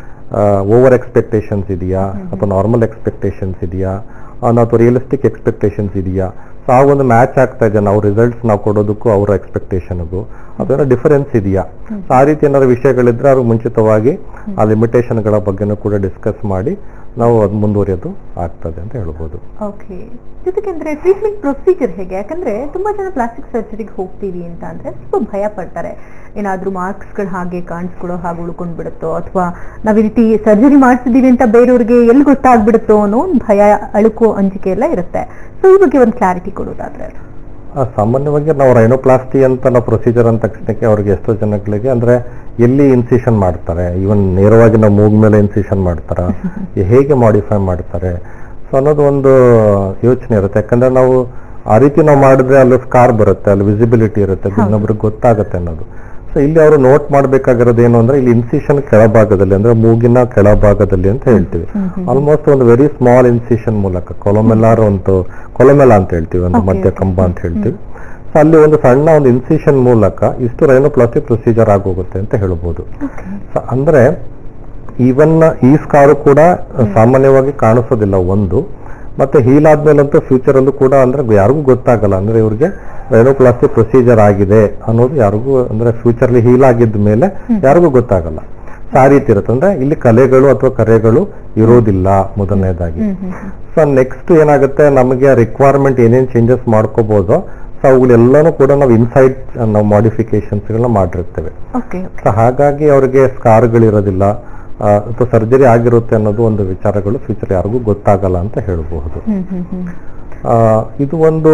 ಓವರ್ ಎಕ್ಸ್ಪೆಕ್ಟೇಷನ್ಸ್ ಇದೆಯಾ ಅಥವಾ ನಾರ್ಮಲ್ ಎಕ್ಸ್ಪೆಕ್ಟೇಷನ್ಸ್ ಇದೆಯಾ ಅಥವಾ ರಿಯಲಿಸ್ಟಿಕ್ ಎಕ್ಸ್ಪೆಕ್ಟೇಷನ್ಸ್ ಇದೆಯಾ ಸೊ ಸೊ ಆ ಒಂದು ಮ್ಯಾಚ್ ಆಗ್ತಾ ಇದೆ ನಾವು ರಿಸಲ್ಟ್ಸ್ ನಾವು ಕೊಡೋದಕ್ಕೂ ಅವರ ಎಕ್ಸ್ಪೆಕ್ಟೇಷನ್ಗೂ ಅದರ ಡಿಫರೆನ್ಸ್ ಇದೆಯಾ ಸೊ ಆ ರೀತಿ ಏನಾದ್ರು ವಿಷಯಗಳಿದ್ರೆ ಅವ್ರಿಗೆ ಮುಂಚಿತವಾಗಿ ಆ ಲಿಮಿಟೇಷನ್ಗಳ ಬಗ್ಗೆನೂ ಕೂಡ ಡಿಸ್ಕಸ್ ಮಾಡಿ ನಾವು ಅದು ಮುಂದುವರಿಯೋದು ಆಗ್ತದೆ ಅಂತ ಹೇಳ್ಬೋದು ಓಕೆ ಜೊತೆಗೆ ಅಂದ್ರೆ ಟ್ರೀಟ್ಮೆಂಟ್ ಪ್ರೊಸೀಜರ್ ಹೇಗೆ ಯಾಕಂದ್ರೆ ತುಂಬಾ ಜನ ಪ್ಲಾಸ್ಟಿಕ್ ಸರ್ಜರಿಗೆ ಹೋಗ್ತೀವಿ ಅಂತ ಅಂದ್ರೆ ಸ್ವಲ್ಪ ಭಯ ಪಡ್ತಾರೆ ಏನಾದ್ರೂ ಮಾರ್ಕ್ಸ್ಗಳು ಹಾಗೆ ಕಾಣಿಸ್ಕೊಳ್ಳೋ ಹಾಗೆ ಉಳ್ಕೊಂಡ್ ಬಿಡುತ್ತೋ ಅಥವಾ ನಾವ್ ಈ ರೀತಿ ಸರ್ಜರಿ ಮಾಡ್ತಿದೀವಿ ಅಂತ ಬೇರೆಯವ್ರಿಗೆ ಎಲ್ಲಿ ಗೊತ್ತಾಗ್ಬಿಡುತ್ತೋ ಅನ್ನೋ ಒಂದು ಭಯ ಅಳುಕು ಅಂಜಿಕೆ ಎಲ್ಲ ಇರುತ್ತೆ ಸೊ ಈ ಬಗ್ಗೆ ಒಂದು ಕ್ಲಾರಿಟಿ ಕೊಡೋದಾದ್ರೆ ಆ, ಸಾಮಾನ್ಯವಾಗಿ ನಾವು ರೈನೋಪ್ಲಾಸ್ಟಿ ಅಂತ ನಾವು ಪ್ರೊಸೀಜರ್ ಅಂದ ತಕ್ಷಣಕ್ಕೆ ಅವ್ರಿಗೆ ಎಷ್ಟೋ ಜನಗಳಿಗೆ ಅಂದ್ರೆ ಎಲ್ಲಿ ಇನ್ಸಿಷನ್ ಮಾಡ್ತಾರೆ ಈವನ್ ನೇರವಾಗಿ ನಾವು ಮೂಗ್ ಮೇಲೆ ಇನ್ಸಿಷನ್ ಮಾಡ್ತಾರ ಹೇಗೆ ಮಾಡಿಫೈ ಮಾಡ್ತಾರೆ ಸೊ ಅನ್ನೋದು ಒಂದು ಯೋಚನೆ ಇರುತ್ತೆ ಯಾಕಂದ್ರೆ ನಾವು ಆ ರೀತಿ ನಾವು ಮಾಡಿದ್ರೆ ಅಲ್ಲಿ ಸ್ಕಾರ್ ಬರುತ್ತೆ ಅಲ್ಲಿ ವಿಸಿಬಿಲಿಟಿ ಇರುತ್ತೆ ಅದು ಇನ್ನೊಬ್ರಿಗೆ ಗೊತ್ತಾಗುತ್ತೆ ಅನ್ನೋದು ಸೊ ಇಲ್ಲಿ ಅವರು ನೋಟ್ ಮಾಡ್ಬೇಕಾಗಿರೋದು ಏನು ಅಂದ್ರೆ ಇಲ್ಲಿ ಇನ್ಸಿಷನ್ ಕೆಳಭಾಗದಲ್ಲಿ ಅಂದ್ರೆ ಮೂಗಿನ ಕೆಳಭಾಗದಲ್ಲಿ ಅಂತ ಹೇಳ್ತೀವಿ ಆಲ್ಮೋಸ್ಟ್ ಒಂದು ವೆರಿ ಸ್ಮಾಲ್ ಇನ್ಸಿಷನ್ ಮೂಲಕ ಕೊಲೊಮೆಲಾರ್ ಒಂದು ಕೊಲೊಮೆಲಾ ಅಂತ ಹೇಳ್ತೀವಿ ಒಂದು Okay, ಮಧ್ಯ okay. ಕಂಬ ಅಂತ ಹೇಳ್ತೀವಿ ಸೊ ಅಲ್ಲಿ ಒಂದು ಸಣ್ಣ ಒಂದು ಇನ್ಸಿಷನ್ ಮೂಲಕ ಇಷ್ಟು ರೈನೋಪ್ಲಾಸ್ಟಿಕ್ ಪ್ರೊಸೀಜರ್ ಆಗೋಗುತ್ತೆ ಅಂತ ಹೇಳ್ಬೋದು ಸೊ ಅಂದ್ರೆ ಈವನ್ ಈ ಸ್ಕಾರು ಕೂಡ ಸಾಮಾನ್ಯವಾಗಿ ಕಾಣಿಸೋದಿಲ್ಲ ಒಂದು ಮತ್ತೆ ಹೀಲ್ ಆದ್ಮೇಲಂತೂ ಫ್ಯೂಚರ್ ಅಲ್ಲೂ ಕೂಡ ಅಂದ್ರೆ ಯಾರಿಗೂ ಗೊತ್ತಾಗಲ್ಲ ಅಂದ್ರೆ ಇವ್ರಿಗೆ ರೈನೋಪ್ಲಾಸ್ಟಿಕ್ ಪ್ರೊಸೀಜರ್ ಆಗಿದೆ ಅನ್ನೋದು ಯಾರಿಗೂ ಅಂದ್ರೆ ಫ್ಯೂಚರ್ಲಿ ಹೀಲ್ ಆಗಿದ್ದ ಮೇಲೆ ಯಾರಿಗೂ ಗೊತ್ತಾಗಲ್ಲ ಸೊ ಆ ರೀತಿ ಇರುತ್ತೆ ಅಂದ್ರೆ ಇಲ್ಲಿ ಕಲೆಗಳು ಅಥವಾ ಕರೆಗಳು ಇರೋದಿಲ್ಲ ಮೊದಲನೇದಾಗಿ ಸೊ ನೆಕ್ಸ್ಟ್ ಏನಾಗುತ್ತೆ ನಮಗೆ ರಿಕ್ವೈರ್ಮೆಂಟ್ ಏನೇನ್ ಚೇಂಜಸ್ ಮಾಡ್ಕೋಬಹುದು ಸೊ ಅವುಗಳೆಲ್ಲನೂ ಕೂಡ ನಾವು ಇನ್ಸೈಡ್ ನಾವು ಮಾಡಿಫಿಕೇಶನ್ಸ್ಗಳನ್ನ ಮಾಡಿರ್ತೇವೆ ಓಕೆ ಸೊ ಹಾಗಾಗಿ ಅವರಿಗೆ ಸ್ಕಾರ್ಗಳಿರೋದಿಲ್ಲ ಆ, ಅಥವಾ ಸರ್ಜರಿ ಆಗಿರುತ್ತೆ ಅನ್ನೋದು ಒಂದು ವಿಚಾರಗಳು ಫ್ಯೂಚರ್ ಯಾರಿಗೂ ಗೊತ್ತಾಗಲ್ಲ ಅಂತ ಹೇಳಬಹುದು ಹ್ಮ್ ಹ್ಮ್ ಹ್ಮ್ ಆ, ಇದು ಒಂದು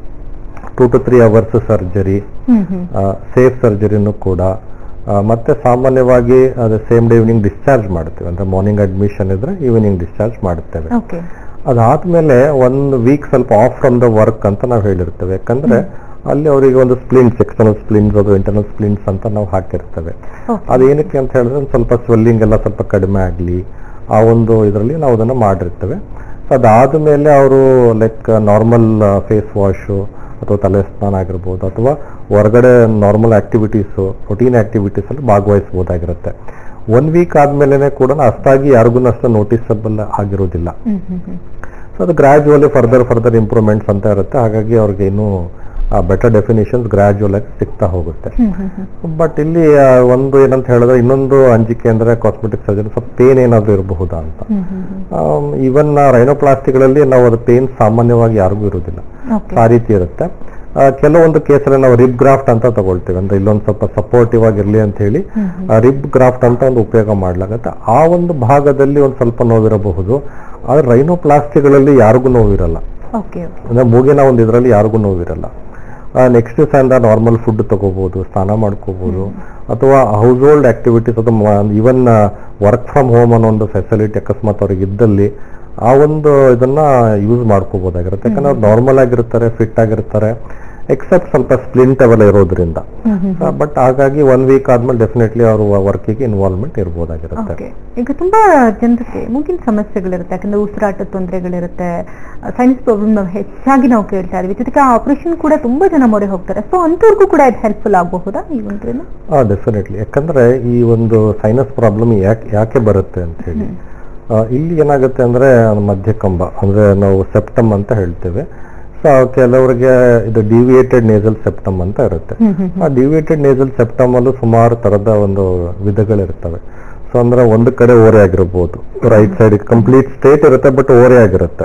two to three hours surgery hmm hmm safe ಸರ್ಜರಿನೂ ಕೂಡ ಆ, ಮತ್ತೆ ಸಾಮಾನ್ಯವಾಗಿ ಅದು ಸೇಮ್ ಡೇ ಈವ್ನಿಂಗ್ ಡಿಸ್ಚಾರ್ಜ್ ಮಾಡ್ತೇವೆ ಅಂದ್ರೆ ಮಾರ್ನಿಂಗ್ ಅಡ್ಮಿಷನ್ ಇದ್ರೆ ಈವ್ನಿಂಗ್ ಡಿಸ್ಚಾರ್ಜ್ ಮಾಡ್ತೇವೆ ಓಕೆ ಅದಾದ್ಮೇಲೆ ಒಂದು ವೀಕ್ ಸ್ವಲ್ಪ ಆಫ್ ಫ್ರಮ್ ದ ವರ್ಕ್ ಅಂತ ನಾವು ಹೇಳಿರ್ತೇವೆ ಯಾಕಂದ್ರೆ ಅಲ್ಲಿ ಅವರಿಗೆ ಒಂದು ಸ್ಪ್ಲಿಂಟ್ಸ್ ಎಕ್ಸ್ಟರ್ನಲ್ ಸ್ಪ್ಲಿಂಟ್ಸ್ ಅದು ಇಂಟರ್ನಲ್ ಸ್ಪ್ಲಿಂಟ್ಸ್ ಅಂತ ನಾವು ಹಾಕಿರ್ತೇವೆ ಓಕೆ ಅದೇನಕ್ಕೆ ಅಂತ ಹೇಳಿದ್ರೆ ಒಂದ್ ಸ್ವಲ್ಪ ಸ್ವೆಲ್ಲಿಂಗ್ ಎಲ್ಲ ಸ್ವಲ್ಪ ಕಡಿಮೆ ಆಗಲಿ ಆ ಒಂದು ಇದರಲ್ಲಿ ನಾವು ಅದನ್ನು ಮಾಡಿರ್ತೇವೆ ಸೊ ಅದಾದ್ಮೇಲೆ ಅವರು ಲೈಕ್ ನಾರ್ಮಲ್ ಫೇಸ್ ವಾಶು ಅಥವಾ ತಲೆ ಸ್ನಾನ ಆಗಿರ್ಬೋದು ಅಥವಾ ಹೊರಗಡೆ ನಾರ್ಮಲ್ ಆಕ್ಟಿವಿಟೀಸು ರೊಟೀನ್ ಆಕ್ಟಿವಿಟೀಸ್ ಅಲ್ಲಿ ಭಾಗವಹಿಸ್ಬೋದಾಗಿರುತ್ತೆ ಒನ್ ವೀಕ್ ಆದ್ಮೇಲೆ ಕೂಡ ಅಷ್ಟಾಗಿ ಯಾರಿಗೂ ಅಷ್ಟು ನೋಟಿಸಬಲ್ ಆಗಿರೋದಿಲ್ಲ ಹ್ಮ್ ಹ್ಮ್ ಹ್ಮ್ ಸೊ ಅದು ಗ್ರಾಜುವಲಿ ಫರ್ದರ್ ಫರ್ದರ್ ಇಂಪ್ರೂವ್ಮೆಂಟ್ಸ್ ಅಂತ ಇರುತ್ತೆ ಹಾಗಾಗಿ ಅವ್ರಿಗೆ ಇನ್ನೂ ಬೆಟರ್ ಡೆಫಿನೇಷನ್ಸ್ ಗ್ರಾಜುವಲ್ ಆಗಿ ಸಿಗ್ತಾ ಹೋಗುತ್ತೆ ಹ್ಮ್ ಹ್ಮ್ ಹ್ಮ್ ಬಟ್ ಇಲ್ಲಿ ಆ, ಒಂದು ಏನಂತ ಹೇಳಿದ್ರೆ ಇನ್ನೊಂದು ಅಂಜಿಕೆ ಅಂದ್ರೆ ಕಾಸ್ಮೆಟಿಕ್ ಸರ್ಜರಿ ಸ್ವಲ್ಪ ಪೇನ್ ಏನಾದ್ರು ಇರಬಹುದಾ ಅಂತ ಹ್ಮ್ ಹ್ಮ್ ಹ್ಮ್ ಈವನ್ ರೈನೋಪ್ಲಾಸ್ಟಿಗಳಲ್ಲಿ ನಾವು ಅದು ಪೇನ್ ಸಾಮಾನ್ಯವಾಗಿ ಯಾರಿಗೂ ಇರುವುದಿಲ್ಲ ಓಕೆ ಆ ರೀತಿ ಇರುತ್ತೆ ಆ, ಕೆಲವೊಂದು ಕೇಸಲ್ಲಿ ನಾವು ರಿಬ್ ಗ್ರಾಫ್ಟ್ ಅಂತ ತಗೊಳ್ತೀವಿ ಅಂದ್ರೆ ಇಲ್ಲೊಂದು ಸ್ವಲ್ಪ ಸಪೋರ್ಟಿವ್ ಆಗಿರ್ಲಿ ಅಂತ ಹೇಳಿ ರಿಬ್ ಗ್ರಾಫ್ಟ್ ಅಂತ ಒಂದು ಉಪಯೋಗ ಮಾಡ್ಲಾಗತ್ತೆ ಆ ಒಂದು ಭಾಗದಲ್ಲಿ ಒಂದು ಸ್ವಲ್ಪ ನೋವಿರಬಹುದು ಆದ್ರೆ ರೈನೋಪ್ಲಾಸ್ಟಿಗಳಲ್ಲಿ ಯಾರಿಗೂ ನೋವಿರಲ್ಲ ಓಕೆ ಅಂದ್ರೆ ಮೂಗಿನ ಒಂದು ಇದರಲ್ಲಿ ಯಾರಿಗೂ ನೋವಿರಲ್ಲ ನೆಕ್ಸ್ಟ್ ದಿವಸದಿಂದ ನಾರ್ಮಲ್ ಫುಡ್ ತಗೋಬಹುದು ಸ್ನಾನ ಮಾಡ್ಕೋಬಹುದು ಅಥವಾ ಹೌಸ್ ಹೋಲ್ಡ್ ಆಕ್ಟಿವಿಟೀಸ್ ಅಥವಾ ಇವನ್ ವರ್ಕ್ ಫ್ರಮ್ ಹೋಮ್ ಅನ್ನೋ ಒಂದು ಫೆಸಿಲಿಟಿ ಅಕಸ್ಮಾತ್ ಅವ್ರಿಗೆ ಇದ್ದಲ್ಲಿ ಆ ಒಂದು ಇದನ್ನ ಯೂಸ್ ಮಾಡ್ಕೋಬಹುದಾಗಿರುತ್ತೆ ಯಾಕಂದ್ರೆ ಅವ್ರು ನಾರ್ಮಲ್ ಆಗಿರ್ತಾರೆ ಫಿಟ್ ಆಗಿರ್ತಾರೆ ಎಕ್ಸೆಪ್ಟ್ ಸ್ವಲ್ಪ ಸ್ಪ್ಲಿಂಟ್ ಅವೆಲ್ಲ ಇರೋದ್ರಿಂದ ಹ್ಮ್ ಹ್ಮ್ ಬಟ್ ಹಾಗಾಗಿ ಒನ್ ವೀಕ್ ಆದ್ಮೇಲೆ ಡೆಫಿನೆಟ್ಲಿ ಅವರು ವರ್ಕಿಗೆ ಇನ್ವಾಲ್ವ್ಮೆಂಟ್ ಇರ್ಬೋದಾಗಿರುತ್ತೆ ಓಕೆ ಈಗ ತುಂಬಾ ಜನರಿಗೆ ಮೂಗಿನ ಸಮಸ್ಯೆಗಳಿರುತ್ತೆ ಯಾಕಂದ್ರೆ ಉಸಿರಾಟದ ತೊಂದರೆಗಳಿರುತ್ತೆ ಸೈನ್ಸ್ ಪ್ರಾಬ್ಲಮ್ ನಾವು ಹೆಚ್ಚಾಗಿ ನಾವು ಕೇಳ್ತಾ ಇದೀವಿ ಜೊತೆಗೆ ಆಪರೇಷನ್ ಕೂಡ ತುಂಬಾ ಜನ ಮೊರೆ ಹೋಗ್ತಾರೆ ಸೊ ಅಂತವ್ರಿಗೂ ಕೂಡ ಇದು ಹೆಲ್ಪ್ಫುಲ್ ಆಗಬಹುದಾ ಈ ಒಂದ್ರಿಂದ ಹಾ ಡೆಫಿನೆಟ್ಲಿ ಯಾಕಂದ್ರೆ ಈ ಒಂದು ಸೈನಸ್ ಪ್ರಾಬ್ಲಮ್ ಯಾಕೆ ಯಾಕೆ ಬರುತ್ತೆ ಅಂತ ಹೇಳಿ ಆ, ಇಲ್ಲಿ ಏನಾಗುತ್ತೆ ಅಂದ್ರೆ ಮಧ್ಯಕಂಬ ಅಂದ್ರೆ ನಾವು ಸೆಪ್ಟಮ್ ಅಂತ ಹೇಳ್ತೇವೆ ಸೊ ಕೆಲವರಿಗೆ ಇದು ಡಿವಿಯೇಟೆಡ್ ನೇಸಲ್ ಸೆಪ್ಟಮ್ ಅಂತ ಇರುತ್ತೆ ಹ್ಮ್ ಹ್ಮ್ ಆ ಡಿವಿಯೇಟೆಡ್ ನೇಸಲ್ ಸೆಪ್ಟಮ್ ಅಲ್ಲೂ ಸುಮಾರು ತರದ ಒಂದು ವಿಧಗಳಿರ್ತವೆ ಸೊ ಅಂದ್ರೆ ಒಂದು ಕಡೆ ಓರೆ ಆಗಿರ್ಬೋದು ರೈಟ್ ಸೈಡ್ ಕಂಪ್ಲೀಟ್ ಸ್ಟೇಟ್ ಇರುತ್ತೆ ಬಟ್ ಓರೆ ಆಗಿರುತ್ತೆ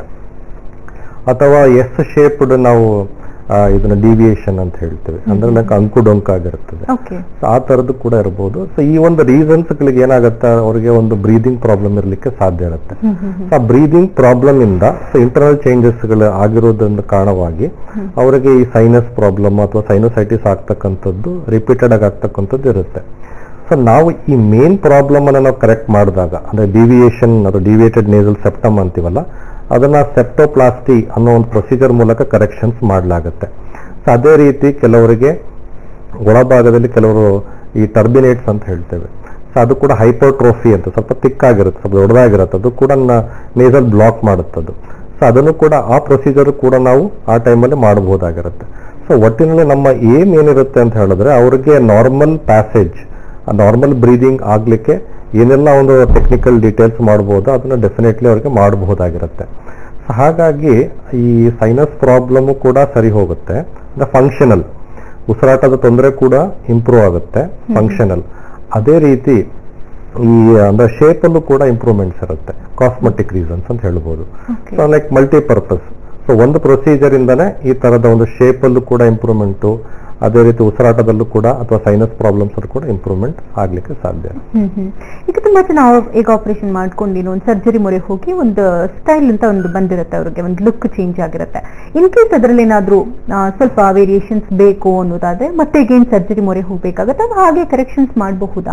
ಅಥವಾ ಎಸ್ ಶೇಪ್ಡ್ ನಾವು ಆ, ಇದನ್ನ ಡಿವಿಯೇಷನ್ ಅಂತ ಹೇಳ್ತೇವೆ ಅಂದ್ರೆ ಲೈಕ್ ಅಂಕು ಡೊಂಕು ಆಗಿರುತ್ತದೆ ಓಕೆ So, ಆ ತರದ್ದು ಕೂಡ ಇರಬಹುದು ಸೊ ಈ ಒಂದು ರೀಸನ್ಸ್ ಗಳಿಗೆ ಏನಾಗುತ್ತೆ ಅವರಿಗೆ ಒಂದು ಬ್ರೀದಿಂಗ್ ಪ್ರಾಬ್ಲಮ್ ಇರಲಿಕ್ಕೆ ಸಾಧ್ಯ ಇರುತ್ತೆ ಹ್ಮ್ ಹ್ಮ್ ಹ್ಮ್ ಸೊ ಆ ಬ್ರೀದಿಂಗ್ ಪ್ರಾಬ್ಲಮ್ ಇಂದ ಸೊ ಇಂಟರ್ನಲ್ ಚೇಂಜಸ್ ಗಳು ಆಗಿರೋದ್ರಿಂದ ಕಾರಣವಾಗಿ ಅವರಿಗೆ ಈ ಸೈನಸ್ ಪ್ರಾಬ್ಲಮ್ ಅಥವಾ ಸೈನೋಸೈಟಿಸ್ ಆಗ್ತಕ್ಕಂಥದ್ದು ರಿಪೀಟೆಡ್ ಆಗಿ ಆಗ್ತಕ್ಕಂಥದ್ದು ಇರುತ್ತೆ ಸೊ ನಾವು ಈ ಮೇನ್ ಪ್ರಾಬ್ಲಮ್ ಅನ್ನ ನಾವು ಕರೆಕ್ಟ್ ಮಾಡಿದಾಗ ಅಂದ್ರೆ ಡಿವಿಯೇಷನ್ ಅಥವಾ ಡಿವಿಯೇಟೆಡ್ ನೇಸಲ್ ಸೆಪ್ಟಮ್ ಅಂತೀವಲ್ಲ ಅದನ್ನ ಸೆಪ್ಟೋಪ್ಲಾಸ್ಟಿ ಅನ್ನೋ ಒಂದು ಪ್ರೊಸೀಜರ್ ಮೂಲಕ ಕರೆಕ್ಷನ್ಸ್ ಮಾಡಲಾಗುತ್ತೆ ಸೊ ಅದೇ ರೀತಿ ಕೆಲವರಿಗೆ ಒಳಭಾಗದಲ್ಲಿ ಕೆಲವರು ಈ ಟರ್ಬಿನೇಟ್ಸ್ ಅಂತ ಹೇಳ್ತೇವೆ ಸೊ ಅದು ಕೂಡ ಹೈಪೋಟ್ರೋಫಿ ಅಂತ ಸ್ವಲ್ಪ ತಿಕ್ಕಾಗಿರುತ್ತೆ ಸ್ವಲ್ಪ ದೊಡ್ಡದಾಗಿರುತ್ತೆ ಅದು ಕೂಡ ನೇಸಲ್ ಬ್ಲಾಕ್ ಮಾಡುತ್ತದು ಸೊ ಅದನ್ನು ಕೂಡ ಆ ಪ್ರೊಸೀಜರ್ ಕೂಡ ನಾವು ಆ ಟೈಮಲ್ಲಿ ಮಾಡಬಹುದಾಗಿರುತ್ತೆ ಸೊ ಒಟ್ಟಿನಲ್ಲಿ ನಮ್ಮ ಏಮ್ ಏನಿರುತ್ತೆ ಅಂತ ಹೇಳಿದ್ರೆ ಅವ್ರಿಗೆ ನಾರ್ಮಲ್ ಪ್ಯಾಸೇಜ್ ನಾರ್ಮಲ್ ಬ್ರೀದಿಂಗ್ ಆಗ್ಲಿಕ್ಕೆ ಏನೆಲ್ಲ ಒಂದು ಟೆಕ್ನಿಕಲ್ ಡೀಟೇಲ್ಸ್ ಮಾಡ್ಬೋದು ಅದನ್ನ ಡೆಫಿನೆಟ್ಲಿ ಅವ್ರಿಗೆ ಮಾಡಬಹುದಾಗಿರುತ್ತೆ ಸೊ So ಹಾಗಾಗಿ ಈ ಸೈನಸ್ ಪ್ರಾಬ್ಲಮ್ ಕೂಡ ಸರಿ ಹೋಗುತ್ತೆ ಫಂಕ್ಷನಲ್ ಉಸಿರಾಟದ ತೊಂದರೆ ಕೂಡ ಇಂಪ್ರೂವ್ ಆಗುತ್ತೆ ಫಂಕ್ಷನಲ್ ಅದೇ ರೀತಿ ಈ ಅಂದ್ರೆ ಶೇಪ್ ಅಲ್ಲೂ ಕೂಡ ಇಂಪ್ರೂವ್ಮೆಂಟ್ಸ್ ಇರುತ್ತೆ ಕಾಸ್ಮೆಟಿಕ್ ರೀಸನ್ಸ್ ಅಂತ ಹೇಳ್ಬೋದು Okay. So like multipurpose so ಒಂದು ಪ್ರೊಸೀಜರ್ ಇಂದಾನೆ ಈ ತರದ ಒಂದು ಶೇಪ್ ಅಲ್ಲೂ ಕೂಡ ಇಂಪ್ರೂವ್ಮೆಂಟು ಅದೇ ರೀತಿ ಉಸಿರಾಟದಲ್ಲೂ ಕೂಡ ಅಥವಾ ಸೈನಸ್ ಪ್ರಾಬ್ಲಮ್ಸ್ ಅಲ್ಲೂ ಕೂಡ ಇಂಪ್ರೂವ್ಮೆಂಟ್ ಆಗ್ಲಿಕ್ಕೆ ಸಾಧ್ಯ ಹ್ಮ್ ಹ್ಮ್ ಈಗ ತುಂಬಾ ಜನ ಅವ್- ಈಗ ಆಪರೇಷನ್ ಮಾಡ್ಕೊಂಡಿರೋ ಒಂದು ಸರ್ಜರಿ ಮೊರೆ ಹೋಗಿ ಒಂದು ಸ್ಟೈಲ್ ಅಂತ ಒಂದು ಬಂದಿರುತ್ತೆ ಅವ್ರಿಗೆ ಒಂದು ಲುಕ್ ಚೇಂಜ್ ಆಗಿರುತ್ತೆ ಇನ್ ಕೇಸ್ ಅದರಲ್ಲಿ ಏನಾದ್ರೂ ಆ, ಸ್ವಲ್ಪ ವೇರಿಯೇಷನ್ಸ್ ಬೇಕು ಅನ್ನೋದಾದ್ರೆ ಮತ್ತೆ ಈಗೇನ್ ಸರ್ಜರಿ ಮೊರೆ ಹೋಗ್ಬೇಕಾಗತ್ತೆ ಅದು ಹಾಗೆ ಕರೆಕ್ಷನ್ಸ್ ಮಾಡಬಹುದಾ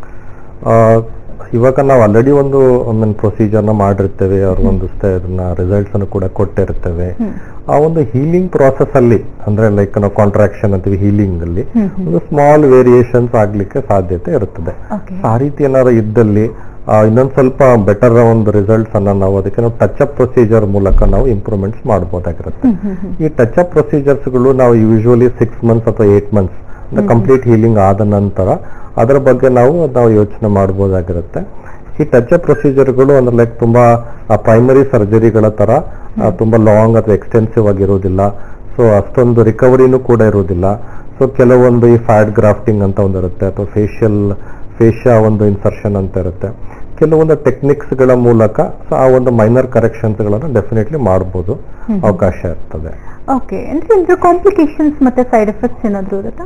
ಆ, ಇವಾಗ ನಾವು ಆಲ್ರೆಡಿ ಒಂದು ಮೀನ್ ಪ್ರೊಸೀಜರ್ನ ಮಾಡಿರ್ತೇವೆ ಅವ್ರ ಒಂದು ರಿಸಲ್ಟ್ಸ್ ಅನ್ನು ಕೂಡ ಕೊಟ್ಟಿರ್ತೇವೆ ಹ್ಮ್. ಆ ಒಂದು ಹೀಲಿಂಗ್ ಪ್ರಾಸೆಸ್ ಅಲ್ಲಿ ಅಂದ್ರೆ ಲೈಕ್ ನಾವು ಕಾಂಟ್ರಾಕ್ಷನ್ ಅಂತೀವಿ ಹೀಲಿಂಗ್ ಅಲ್ಲಿ ಹ್ಮ್ ಹ್ಮ್. ಒಂದು ಸ್ಮಾಲ್ ವೇರಿಯೇಷನ್ಸ್ ಆಗ್ಲಿಕ್ಕೆ ಸಾಧ್ಯತೆ ಇರುತ್ತದೆ ಓಕೆ ಆ ರೀತಿ ಏನಾದ್ರು ಇದ್ದಲ್ಲಿ ಆ, ಇನ್ನೊಂದ್ ಸ್ವಲ್ಪ ಬೆಟರ್ ಒಂದು ರಿಸಲ್ಟ್ಸ್ ಅನ್ನ ನಾವು ಅದಕ್ಕೆ ನಾವು ಟಚ್ ಅಪ್ ಪ್ರೊಸೀಜರ್ ಮೂಲಕ ನಾವು ಇಂಪ್ರೂವ್ಮೆಂಟ್ಸ್ ಮಾಡಬಹುದಾಗಿರುತ್ತೆ ಹ್ಮ್ ಹ್ಮ್ ಹ್ಮ್ ಈ ಟಚ್ ಅಪ್ ಪ್ರೊಸೀಜರ್ಸ್ಗಳು ನಾವು ಯೂಶುವಲಿ ಸಿಕ್ಸ್ ಮಂತ್ಸ್ ಅಥವಾ ಏಟ್ ಮಂತ್ಸ್ ಅಂದ್ರೆ ಕಂಪ್ಲೀಟ್ ಹೀಲಿಂಗ್ ಆದ ನಂತರ ಅದರ ಬಗ್ಗೆ ನಾವು ನಾವು ಯೋಚನೆ ಮಾಡಬಹುದಾಗಿರುತ್ತೆ ಈ ಟಚ್ ಅಪ್ ಪ್ರೊಸೀಜರ್ಗಳು ಅಂದ್ರೆ ಲೈಕ್ ತುಂಬಾ ಪ್ರೈಮರಿ ಸರ್ಜರಿಗಳ ತರ ಆ, ತುಂಬಾ ಲಾಂಗ್ ಅಥವಾ ಎಕ್ಸ್ಟೆನ್ಸಿವ್ ಆಗಿರೋದಿಲ್ಲ ಸೊ ಅಷ್ಟೊಂದು ರಿಕವರಿನೂ ಕೂಡ ಇರೋದಿಲ್ಲ ಸೊ ಕೆಲವೊಂದು ಈ ಫ್ಯಾಟ್ ಗ್ರಾಫ್ಟಿಂಗ್ ಅಂತ ಒಂದು ಇರುತ್ತೆ ಅಥವಾ ಫೇಶಿಯಲ್ ಫೇಶಿಯಾ ಒಂದು ಇನ್ಸರ್ಷನ್ ಅಂತ ಇರುತ್ತೆ ಕೆಲವೊಂದು ಟೆಕ್ನಿಕ್ಸ್ ಗಳ ಮೂಲಕ ಸೊ ಆ ಒಂದು ಮೈನರ್ ಕರೆಕ್ಷನ್ಸ್ ಗಳನ್ನ ಡೆಫಿನೆಟ್ಲಿ ಮಾಡಬಹುದು ಅವಕಾಶ ಇರ್ತದೆ ಓಕೆ ಅಂದ್ರೆ ಇದ್ರ ಕಾಂಪ್ಲಿಕೇಶನ್ಸ್ ಮತ್ತೆ ಸೈಡ್ ಎಫೆಕ್ಟ್ಸ್ ಏನಾದ್ರು ಇರುತ್ತಾ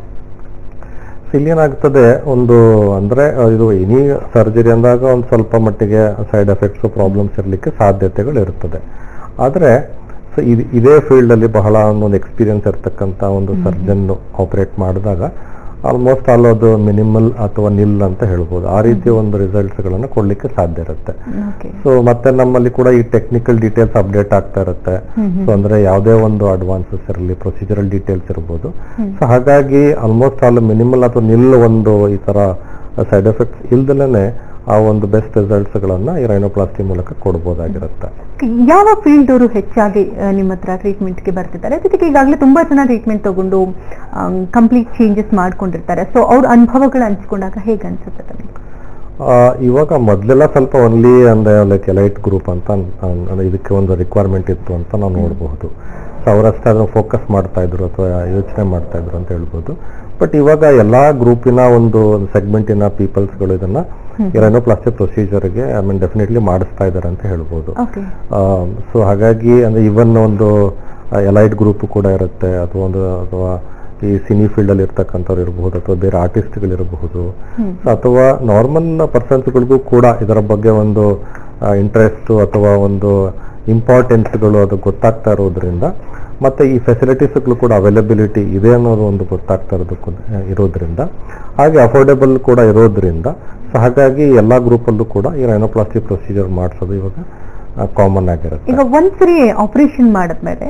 So ಇಲ್ಲಿ ಏನಾಗ್ತದೆ ಒಂದು ಅಂದ್ರೆ ಆ, ಇದು ಎನಿ ಸರ್ಜರಿ ಅಂದಾಗ ಒಂದು ಸ್ವಲ್ಪ ಮಟ್ಟಿಗೆ ಸೈಡ್ ಎಫೆಕ್ಟ್ಸ್ ಪ್ರಾಬ್ಲಮ್ಸ್ ಇರಲಿಕ್ಕೆ ಸಾಧ್ಯತೆಗಳು ಇರ್ತದೆ ಆದ್ರೆ ಸೊ ಇದೇ ಫೀಲ್ಡ್ ಅಲ್ಲಿ ಬಹಳ ಒಂದು ಎಕ್ಸ್ಪೀರಿಯನ್ಸ್ ಇರ್ತಕ್ಕಂತ ಒಂದು ಸರ್ಜನ್ ಆಪರೇಟ್ ಮಾಡಿದಾಗ ಆಲ್ಮೋಸ್ಟ್ ಆಲ್ ಅದು ಮಿನಿಮಲ್ ಅಥವಾ ನಿಲ್ ಅಂತ ಹೇಳ್ಬೋದು ಆ ರೀತಿ ಒಂದು ರಿಸಲ್ಟ್ಸ್ ಗಳನ್ನ ಕೊಡ್ಲಿಕ್ಕೆ ಸಾಧ್ಯ ಇರುತ್ತೆ ಓಕೆ ಸೊ ಮತ್ತೆ ನಮ್ಮಲ್ಲಿ ಕೂಡ ಈ ಟೆಕ್ನಿಕಲ್ ಡೀಟೇಲ್ಸ್ ಅಪ್ಡೇಟ್ ಆಗ್ತಾ ಇರುತ್ತೆ ಸೊ ಅಂದ್ರೆ ಯಾವುದೇ ಒಂದು ಅಡ್ವಾನ್ಸಸ್ ಇರಲಿ ಪ್ರೊಸೀಜರಲ್ ಡೀಟೇಲ್ಸ್ ಇರ್ಬೋದು ಸೊ ಹಾಗಾಗಿ ಆಲ್ಮೋಸ್ಟ್ ಆಲ್ ಮಿನಿಮಲ್ ಅಥವಾ ನಿಲ್ ಒಂದು ಈ ತರ ಸೈಡ್ ಎಫೆಕ್ಟ್ಸ್ ಇಲ್ದಲೇ ಆ ಒಂದು ಬೆಸ್ಟ್ ರಿಸಲ್ಟ್ಸ್ ಗಳನ್ನ ಈ ರೈನೋಪ್ಲಾಸ್ಟಿ ಮೂಲಕ ಕೊಡ್ಬೋದಾಗಿರುತ್ತೆ ಯಾವ ಫೀಲ್ಡ್ ಅವರು ಹೆಚ್ಚಾಗಿ ಆ, ನಿಮ್ಮ ಹತ್ರ ಟ್ರೀಟ್ಮೆಂಟ್ಗೆ ಬರ್ತಿದ್ದಾರೆ ಜೊತೆಗೆ ಈಗಾಗಲೇ ತುಂಬಾ ಜನ ಟ್ರೀಟ್ಮೆಂಟ್ ತಗೊಂಡು ಕಂಪ್ಲೀಟ್ ಚೇಂಜಸ್ ಮಾಡ್ಕೊಂಡಿರ್ತಾರೆ ಸೊ ಅವ್ರ ಅನುಭವಗಳು ಹಂಚ್ಕೊಂಡಾಗ ಹೇಗೆ ಅನ್ಸುತ್ತೆ ತಮಗೆ ಆ, ಇವಾಗ ಮೊದಲೆಲ್ಲ ಸ್ವಲ್ಪ ಓನ್ಲಿ ಅಂದ್ರೆ ಲೈಕ್ ಎಲೈಟ್ ಗ್ರೂಪ್ ಅಂತ ಅನ್- ಅನ್- ಅಂದ್ರೆ ಇದಕ್ಕೆ ಒಂದು ರಿಕ್ವೈರ್ಮೆಂಟ್ ಇತ್ತು ಅಂತ ನಾವು ನೋಡಬಹುದು ಸೊ ಅವರಷ್ಟೇ ಅದನ್ನು ಫೋಕಸ್ ಮಾಡ್ತಾ ಇದ್ರು ಅಥವಾ ಯೋಚನೆ ಮಾಡ್ತಾ ಇದ್ರು ಅಂತ ಹೇಳ್ಬೋದು ಬಟ್ ಇವಾಗ ಎಲ್ಲಾ ಗ್ರೂಪಿನ ಒಂದು ಸೆಗ್ಮೆಂಟಿನ ಪೀಪಲ್ಸ್ಗಳು ಇದನ್ನ ರೆನೋಪ್ಲಾಸ್ಟಿ ಪ್ರೊಸೀಜರ್ಗೆ ಐ ಮೀನ್ ಡೆಫಿನೆಟ್ಲಿ ಮಾಡಿಸ್ತಾ ಇದ್ದಾರೆ ಅಂತ ಹೇಳ್ಬೋದು ಓಕೆ ಸೊ ಹಾಗಾಗಿ ಅಂದ್ರೆ ಇವನ್ ಒಂದು ಎಲೈಟ್ ಗ್ರೂಪ್ ಕೂಡ ಇರುತ್ತೆ ಅಥವಾ ಒಂದು ಅಥವಾ ಈ ಸಿನಿ ಫೀಲ್ಡ್ ಅಲ್ಲಿ ಇರ್ತಕ್ಕಂಥವ್ರು ಇರಬಹುದು ಅಥವಾ ಬೇರೆ ಆರ್ಟಿಸ್ಟ್ಗಳು ಇರಬಹುದು ಅಥವಾ ನಾರ್ಮಲ್ ಪರ್ಸನ್ಸ್ಗಳಿಗೂ ಕೂಡ ಇದರ ಬಗ್ಗೆ ಒಂದು ಇಂಟ್ರೆಸ್ಟ್ ಅಥವಾ ಒಂದು ಇಂಪಾರ್ಟೆನ್ಸ್ಗಳು ಅದು ಗೊತ್ತಾಗ್ತಾ ಇರೋದ್ರಿಂದ ಮತ್ತೆ ಈ ಫೆಸಿಲಿಟೀಸ್ಗಳು ಕೂಡ ಅವೈಲಬಿಲಿಟಿ ಇದೆ ಅನ್ನೋದು ಒಂದು ಗೊತ್ತಾಗ್ತಾ ಇರೋದಕ್ಕೂ ಇರೋದ್ರಿಂದ ಹಾಗೆ ಅಫೋರ್ಡೆಬಲ್ ಕೂಡ ಇರೋದ್ರಿಂದ ಸೊ ಹಾಗಾಗಿ ಎಲ್ಲಾ ಗ್ರೂಪಲ್ಲೂ ಕೂಡ ಈ ರೈನೋಪ್ಲಾಸ್ಟಿ ಪ್ರೊಸೀಜರ್ ಮಾಡಿಸೋದು ಇವಾಗ ಕಾಮನ್ ಆಗಿರುತ್ತೆ ಈಗ ಒಂದ್ಸರಿ ಆಪರೇಷನ್ ಮಾಡಿದ್ಮೇಲೆ